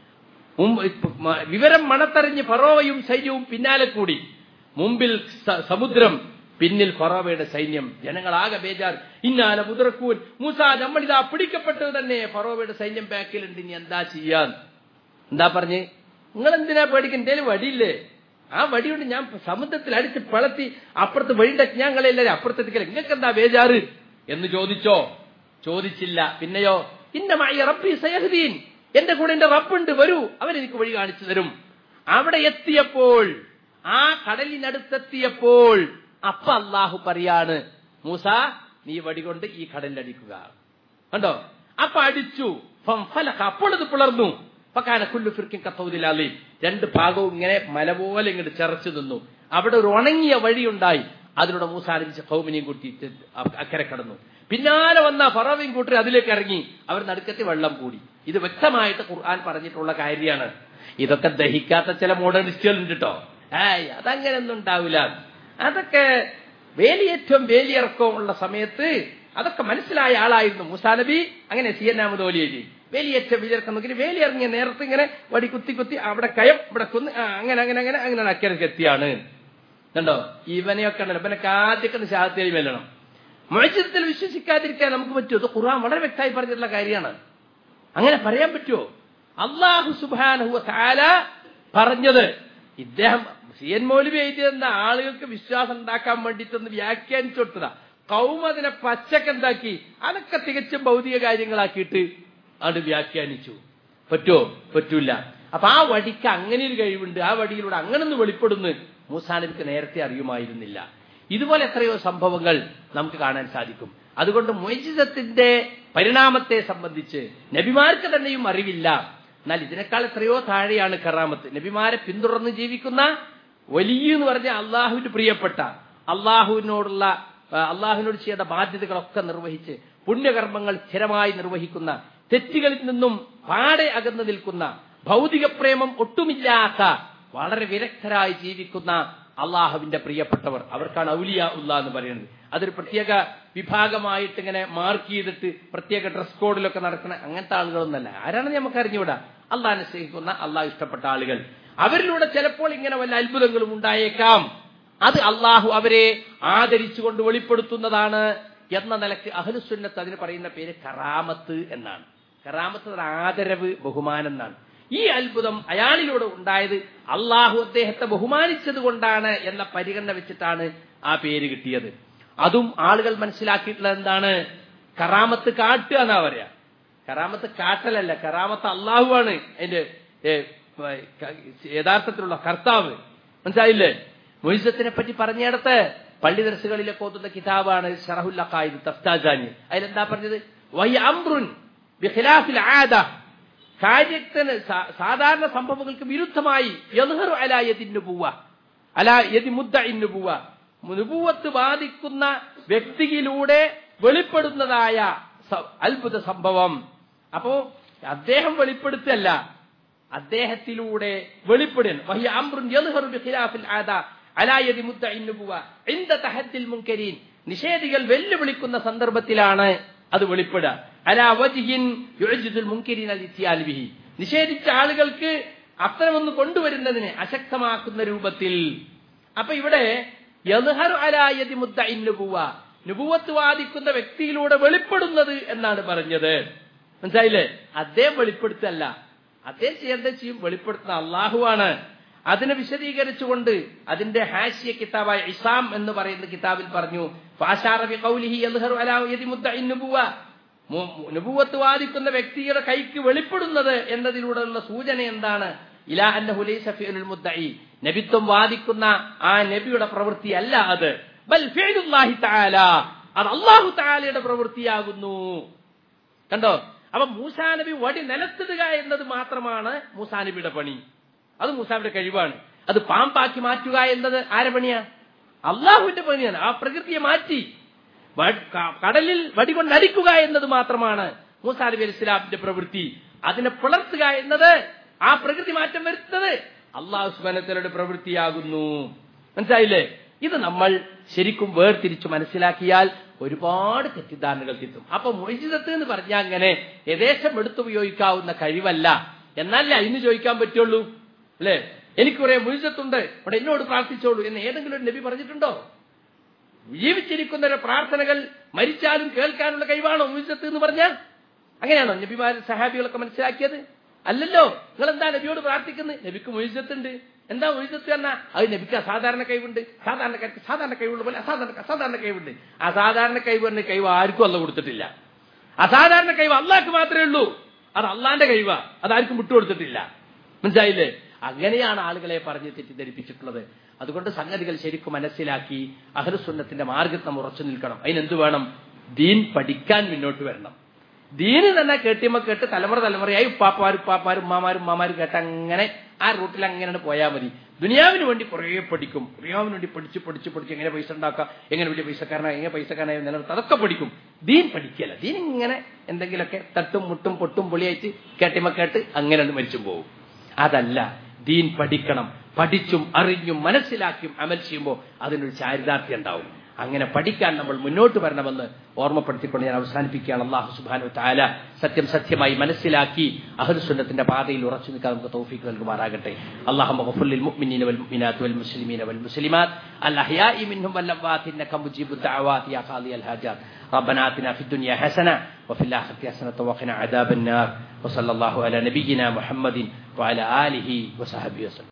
മുമ്പ് ഇപ്പ- മ- വിവരം മണത്തറിഞ്ഞ് ഫറോവയും സൈന്യവും പിന്നാലെ കൂടി മുമ്പിൽ സ- സമുദ്രം പിന്നിൽ ഫറോവയുടെ സൈന്യം ജനങ്ങളാകെ ബേജാർ ഇന്നാല മുതിർക്കൂൻ മൂസ നമ്മളിതാ പിടിക്കപ്പെട്ടത് തന്നെ ഫറോവയുടെ സൈന്യം ബാക്കിലുണ്ട് ഇനി എന്താ ചെയ്യാൻ എന്താ പറഞ്ഞ് നിങ്ങൾ എന്തിനാ പേടിക്കുന്ന എന്തേലും വടിയില്ലേ ആ വടി കൊണ്ട് ഞാൻ സമുദ്രത്തിൽ അടിച്ച് പളത്തി അപ്പുറത്ത് വഴിയുടെ ഞങ്ങളെല്ലാരും അപ്പുറത്തെത്തിക്കല നിങ്ങൾക്ക് എന്താ ബേജാറ് എന്ന് ചോദിച്ചോ ചോദിച്ചില്ല പിന്നെയോ ഇന്നമായി റബ്ബി സയഹദീൻ എന്റെ കൂടെ എന്റെ റബ്ബുണ്ട് വരൂ അവൻ എനിക്ക് വഴി കാണിച്ചു തരും അവിടെ എത്തിയപ്പോൾ ആ കടലിനടുത്തെത്തിയപ്പോൾ അപ്പ അള്ളാഹു പറയാണ് മൂസ നീ വടി കൊണ്ട് ഈ കടലിലടിക്കുക കണ്ടോ അപ്പൊ അടിച്ചു ഫം ഫലഖ. അപ്പോൾ ഇത് പിളർന്നു പക്കാന കുല്ലു ഫിർക്കും കത്തൗദിലാലി രണ്ട് ഭാഗവും ഇങ്ങനെ മല പോലെ ഇങ്ങോട്ട് ചറച്ചു നിന്നു അവിടെ ഒരു ഉണങ്ങിയ വഴിയുണ്ടായി അതിലൂടെ മൂസാരംഭിച്ച കൗമിനെയും കൂട്ടി അ- അക്കരെ കടന്നു പിന്നാലെ വന്ന ഫറവയും കൂട്ടി അതിലേക്ക് ഇറങ്ങി അവർ നടുക്കത്തി വെള്ളം കൂടി ഇത് വ്യക്തമായിട്ട് ഖുർആൻ പറഞ്ഞിട്ടുള്ള കാര്യമാണ് ഇതൊക്കെ ദഹിക്കാത്ത ചില മോഡേണിസ്റ്റുകൾ ഉണ്ട് കേട്ടോ ഏയ് അതങ്ങനെയൊന്നും ഉണ്ടാവില്ല അതൊക്കെ വേലിയേറ്റവും വേലിയിറക്കവും ഉള്ള സമയത്ത് അതൊക്കെ മനസ്സിലായ ആളായിരുന്നു മൂസാ നബി അങ്ങനെ സി എൻ അഹമ്മദ് ഓലിയേജി വേലിയേറ്റ വിചാരിക്കാൻ നോക്കി വേലിയിറങ്ങിയ നേരത്തെ ഇങ്ങനെ വടി കുത്തി കുത്തി അവിടെ കയം ഇവിടെ കുന്ന് ആ, അങ്ങനെ അങ്ങനെ അങ്ങനെ അങ്ങനെ അക്കരക്ക് എത്തിയാണ് കണ്ടോ ഇവനെയൊക്കെ ഉണ്ടല്ലോ ഇവനൊക്കെ ആദ്യമൊക്കെ ശാസ്ത്രീയ വെല്ലണം മോചിതത്തിൽ വിശ്വസിക്കാതിരിക്കാൻ നമുക്ക് പറ്റുമോ ഇത് ഖുർആൻ വളരെ വ്യക്തമായി പറഞ്ഞിട്ടുള്ള കാര്യമാണ് അങ്ങനെ പറയാൻ പറ്റുമോ അള്ളാഹു സുബാനഹു താല പറഞ്ഞത് ഇദ്ദേഹം സി എൻ മൗലവി എഴുതിയെന്ന ആളുകൾക്ക് വിശ്വാസം ഉണ്ടാക്കാൻ വേണ്ടിയിട്ടൊന്ന് വ്യാഖ്യാനിച്ചു കൊടുത്തതാ കൗമ അതിനെ പച്ചക്കെന്താക്കി അതൊക്കെ തികച്ചും ഭൗതിക കാര്യങ്ങളാക്കിയിട്ട് അത് വ്യാഖ്യാനിച്ചു പറ്റുമോ പറ്റൂല അപ്പൊ ആ വടിക്ക് അങ്ങനെ ഒരു കഴിവുണ്ട് ആ വടിയിലൂടെ അങ്ങനെ ഒന്ന് വെളിപ്പെടുന്നു മൂസാനബിക്ക് നേരത്തെ അറിയുമായിരുന്നില്ല ഇതുപോലെ എത്രയോ സംഭവങ്ങൾ നമുക്ക് കാണാൻ സാധിക്കും അതുകൊണ്ട് മൊയ്ജിസത്തിന്റെ പരിണാമത്തെ സംബന്ധിച്ച് നബിമാർക്ക് തന്നെയും അറിവില്ല എന്നാൽ ഇതിനേക്കാൾ എത്രയോ താഴെയാണ് കറാമത്ത് നബിമാരെ പിന്തുടർന്ന് ജീവിക്കുന്ന വലിയ എന്ന് പറഞ്ഞ അള്ളാഹുവിന് പ്രിയപ്പെട്ട അള്ളാഹുവിനോടുള്ള ആ, അള്ളാഹുവിനോട് ചെയ്യേണ്ട ബാധ്യതകളൊക്കെ നിർവഹിച്ച് പുണ്യകർമ്മങ്ങൾ സ്ഥിരമായി നിർവഹിക്കുന്ന തെറ്റുകളിൽ നിന്നും പാടെ അകന്നു നിൽക്കുന്ന ഭൗതിക പ്രേമം ഒട്ടുമില്ലാത്ത വളരെ വിരക്തരായി ജീവിക്കുന്ന അള്ളാഹുവിന്റെ പ്രിയപ്പെട്ടവർ അവർക്കാണ് ഔലിയ ഉള്ള എന്ന് പറയുന്നത് അതൊരു പ്രത്യേക വിഭാഗമായിട്ട് ഇങ്ങനെ മാർക്ക് ചെയ്തിട്ട് പ്രത്യേക ഡ്രസ് കോഡിലൊക്കെ നടക്കുന്ന അങ്ങനത്തെ ആളുകളൊന്നല്ല ആരാണെന്ന് നമുക്ക് അറിഞ്ഞുകൂടാ അള്ളാഹിനെ സ്നേഹിക്കുന്ന അള്ളാഹ് ഇഷ്ടപ്പെട്ട ആളുകൾ അവരിലൂടെ ചിലപ്പോൾ ഇങ്ങനെ വല്ല അത്ഭുതങ്ങളും ഉണ്ടായേക്കാം അത് അള്ളാഹു അവരെ ആദരിച്ചുകൊണ്ട് വെളിപ്പെടുത്തുന്നതാണ് എന്ന നിലക്ക് അഹ്ലുസുന്നത്ത് അതിന് പറയുന്ന പേര് കറാമത്ത് എന്നാണ് കറാമത്ത് എന്ന ആദരവ് ബഹുമാനം എന്നാണ് ഈ അത്ഭുതം അയാളിലൂടെ ഉണ്ടായത് അള്ളാഹു അദ്ദേഹത്തെ ബഹുമാനിച്ചത് കൊണ്ടാണ് എന്ന പരിഗണന വെച്ചിട്ടാണ് ആ പേര് കിട്ടിയത് അതും ആളുകൾ മനസ്സിലാക്കിയിട്ടുള്ളത് എന്താണ് കറാമത്ത് കാട്ടുക എന്നാ പറയാ കറാമത്ത് കാട്ടലല്ല കറാമത്ത് അള്ളാഹുവാണ് അതിന്റെ ഏ, ക- യഥാർത്ഥത്തിലുള്ള കർത്താവ് മനസ്സിലായില്ലേ മൊയ്സത്തിനെ പറ്റി പറഞ്ഞിടത്ത് പള്ളി ദർസുകളിലൊക്കെ ഓതുന്ന കിതാബാണ് ഷറഹുൽ അഖായിദ് തഫ്താജാനി അതിലെന്താ പറഞ്ഞത് വഹി അംറുൻ ബിഖിലാഫിൽ ആദ കാര്യത്തിന് സാ- സാധാരണ സംഭവങ്ങൾക്ക് വിരുദ്ധമായി യദ്ഹറു അലാ യദിൻ നുബുവ അലാ യദി മുദ്ദഇൻ നുബുവ നുബുവത്ത് ബാധിക്കുന്ന വ്യക്തിയിലൂടെ വെളിപ്പെടുന്നതായ സ- അത്ഭുത സംഭവം അപ്പോ അദ്ദേഹം വെളിപ്പെടുത്തല്ല അദ്ദേഹത്തിലൂടെ വെളിപ്പെടൻ വഹി അംറുൻ യദ്ഹറു ബിഖിലാഫിൽ ആദ അലാ യദി മുദ്ദഇൻ നുബുവ ഇൻദ തഹദ്ദിൽ മുൻകരീൻ നിഷേധികൾ വെല്ലുവിളിക്കുന്ന സന്ദർഭത്തിലാണ് അത് വെളിപ്പെടുക അലാ വജ്ഹിൻ യുഅ്ജിദുൽ മുൻകരീൻ അൽ ഇത്യാൽ ബിഹി നിഷേധിച്ച ആളുകൾക്ക് അത്തരമൊന്ന് കൊണ്ടുവരുന്നതിനെ അശക്തമാക്കുന്ന രൂപത്തിൽ അപ്പൊ ഇവിടെ യദ്ഹറു അലാ യദി മുദ്ദഇൻ നുബുവ നുബുവത്ത് വാദിക്കുന്ന വ്യക്തിയിലൂടെ വെളിപ്പെടുന്നത് എന്നാണ് പറഞ്ഞത് മനസ്സിലായില്ലേ അദ്ദേഹം വെളിപ്പെടുത്തല്ല അദ്ദേഹം ചെയ്യേണ്ടത് ചെയ്യും വെളിപ്പെടുത്തുന്ന അള്ളാഹുവാണ് അതിനെ വിശദീകരിച്ചുകൊണ്ട് അതിന്റെ ഹാഷ്യ കിതാബായ ഇസാം എന്ന് പറയുന്ന കിതാബിൽ പറഞ്ഞു ഫാഷാറ ബി ഖൗലിഹി യദ്ഹറു അലാ യദി മുദ്ദഇൻ നുബുവ മു- നുബുവത്ത് വാദിക്കുന്ന വ്യക്തിയുടെ കൈക്ക് വെളിപ്പെടുന്നത് എന്നതിലൂടെയുള്ള സൂചന എന്താണ് ഇലാ അന്നഹു ലൈസ ഫിഅലുൽ മുദ്ദഇ നബിത്വം വാദിക്കുന്ന ആ നബിയുടെ പ്രവൃത്തി അല്ല അത് ബൽ ഫിഅലുല്ലാഹി തആല അത് അല്ലാഹു തആലയുടെ പ്രവൃത്തിയാകുന്നു കണ്ടോ അപ്പൊ മൂസാ നബി വടി നിലത്തിടുക എന്നത് മാത്രമാണ് മൂസാ നബിയുടെ പണി അത് മൂസാബിയുടെ കഴിവാണ് അത് പാമ്പാക്കി മാറ്റുക എന്നത് ആരെ പണിയാ അള്ളാഹുവിന്റെ പണിയാണ് ആ പ്രകൃതിയെ മാറ്റി വ- ക- കടലിൽ വടി കൊണ്ട് അടിക്കുക എന്നത് മാത്രമാണ് മൂസാ നബി അലൈഹി ഇസ്ലാമിന്റെ പ്രവൃത്തി അതിനെ പിളർത്തുക എന്നത് ആ പ്രകൃതി മാറ്റം വരുത്തുന്നത് അള്ളാഹു സുബാനത്തലയുടെ പ്രവൃത്തിയാകുന്നു മനസ്സിലായില്ലേ ഇത് നമ്മൾ ശരിക്കും വേർതിരിച്ച് മനസ്സിലാക്കിയാൽ ഒരുപാട് തെറ്റിദ്ധാരണകൾ കിട്ടും അപ്പൊ മൊയ്ജിതത്ത് എന്ന് പറഞ്ഞാൽ അങ്ങനെ യഥേശം എടുത്തുപയോഗിക്കാവുന്ന കഴിവല്ല എന്നല്ല ഇന്ന് ചോദിക്കാൻ പറ്റുള്ളൂ അല്ലേ എനിക്ക് കുറെ മുഴുജത്തുണ്ട് ഇവിടെ എന്നോട് പ്രാർത്ഥിച്ചോളൂ എന്ന് ഏതെങ്കിലും ഒരു നബി പറഞ്ഞിട്ടുണ്ടോ ജീവിച്ചിരിക്കുന്നവരുടെ പ്രാർത്ഥനകൾ മരിച്ചാലും കേൾക്കാനുള്ള കഴിവാണോ മുഴുജത്ത് എന്ന് പറഞ്ഞാൽ അങ്ങനെയാണോ നബിമാർ സഹാബികളൊക്കെ മനസ്സിലാക്കിയത് അല്ലല്ലോ നിങ്ങൾ എന്താ നബിയോട് പ്രാർത്ഥിക്കുന്നത് നബിക്ക് മുഴുജത്തുണ്ട് എന്താ മുഴുജത്ത് എന്നാ അത് നബിക്ക് അസാധാരണ കഴിവുണ്ട് സാധാരണക്കാർക്ക് സാധാരണ കഴിവുള്ള പോലെ അസാധാരണ അസാധാരണ കഴിവുണ്ട് അസാധാരണ കഴിവ് എന്ന കഴിവ് ആർക്കും അല്ല കൊടുത്തിട്ടില്ല അസാധാരണ കഴിവ് അള്ളാഹ്ക്ക് മാത്രമേ ഉള്ളൂ അത് അള്ളാന്റെ കഴിവാ അതാർക്കും വിട്ടുകൊടുത്തിട്ടില്ല മനസ്സിലായില്ലേ അങ്ങനെയാണ് ആളുകളെ പറഞ്ഞ് തെറ്റിദ്ധരിപ്പിച്ചിട്ടുള്ളത് അതുകൊണ്ട് സംഗതികൾ ശരിക്കും മനസ്സിലാക്കി അഹ്ലുസുന്നത്തിന്റെ മാർഗത്തിൽ നാം ഉറച്ചു നിൽക്കണം അതിനെന്ത് വേണം ദീൻ പഠിക്കാൻ മുന്നോട്ട് വരണം ദീന് തന്നെ കേട്ടിയമ്മ കേട്ട് തലമുറ തലമുറയായി ഉപ്പാപ്പാരും ഉപ്പാപ്പാരും ഉമ്മാമാരും ഉമ്മാമാരും കേട്ട് അങ്ങനെ ആ റൂട്ടിൽ അങ്ങനെ പോയാൽ മതി ദുനിയാവിന് വേണ്ടി കുറേ പഠിക്കും ദുനിയാവിന് വേണ്ടി പഠിച്ച് പഠിച്ച് പഠിച്ച് എങ്ങനെ പൈസ ഉണ്ടാക്കാം എങ്ങനെ വലിയ പൈസക്കാരനായി എങ്ങനെ പൈസക്കാരനായി നിലനിർത്താം അതൊക്കെ പഠിക്കും ദീൻ പഠിക്കല ദീൻ ഇങ്ങനെ എന്തെങ്കിലുമൊക്കെ തട്ടും മുട്ടും പൊട്ടും പൊളിയായിട്ട് കേട്ടിമ കേട്ട് അങ്ങനെ മരിച്ചും പോകും അതല്ല ദീൻ പഠിക്കണം പഠിച്ചും അറിഞ്ഞും മനസ്സിലാക്കിയും അമൽ ചെയ്യുമ്പോൾ അതിനൊരു ചാരിതാർത്ഥ്യം ഉണ്ടാവും അങ്ങനെ പഠിക്കാൻ നമ്മൾ മുന്നോട്ട് വരണമെന്ന് ഓർമ്മപ്പെടുത്തിക്കൊണ്ട് ഞാൻ അവസാനിപ്പിക്കുകയാണ് അള്ളാഹു സുബാനു താല സത്യം സത്യമായി മനസ്സിലാക്കി അഹുസുന്നത്തിന്റെ പാതയിൽ ഉറച്ചു നിൽക്കാൻ നമുക്ക് തൗഫീഖ് നൽകുമാറാകട്ടെ അള്ളാഹു മഹഫുല്ലിൽ മുഅ്മിനീന വൽ മുഅ്മിനാത്ത് വൽ മുസ്ലിമീന വൽ മുസ്ലിമാത്ത് അൽ അഹ്യാഇ മിൻഹും വൽ അംവാത്ത് ഇന്നക മുജീബു ദഅവാത് യാ ഖാദി അൽ ഹാജാത്ത് ربنا آتنا في الدنيا حسنة وفي الآخرة حسنة وقنا عذاب النار وصلى الله على نبينا محمد وعلى آله وصحبه وسلم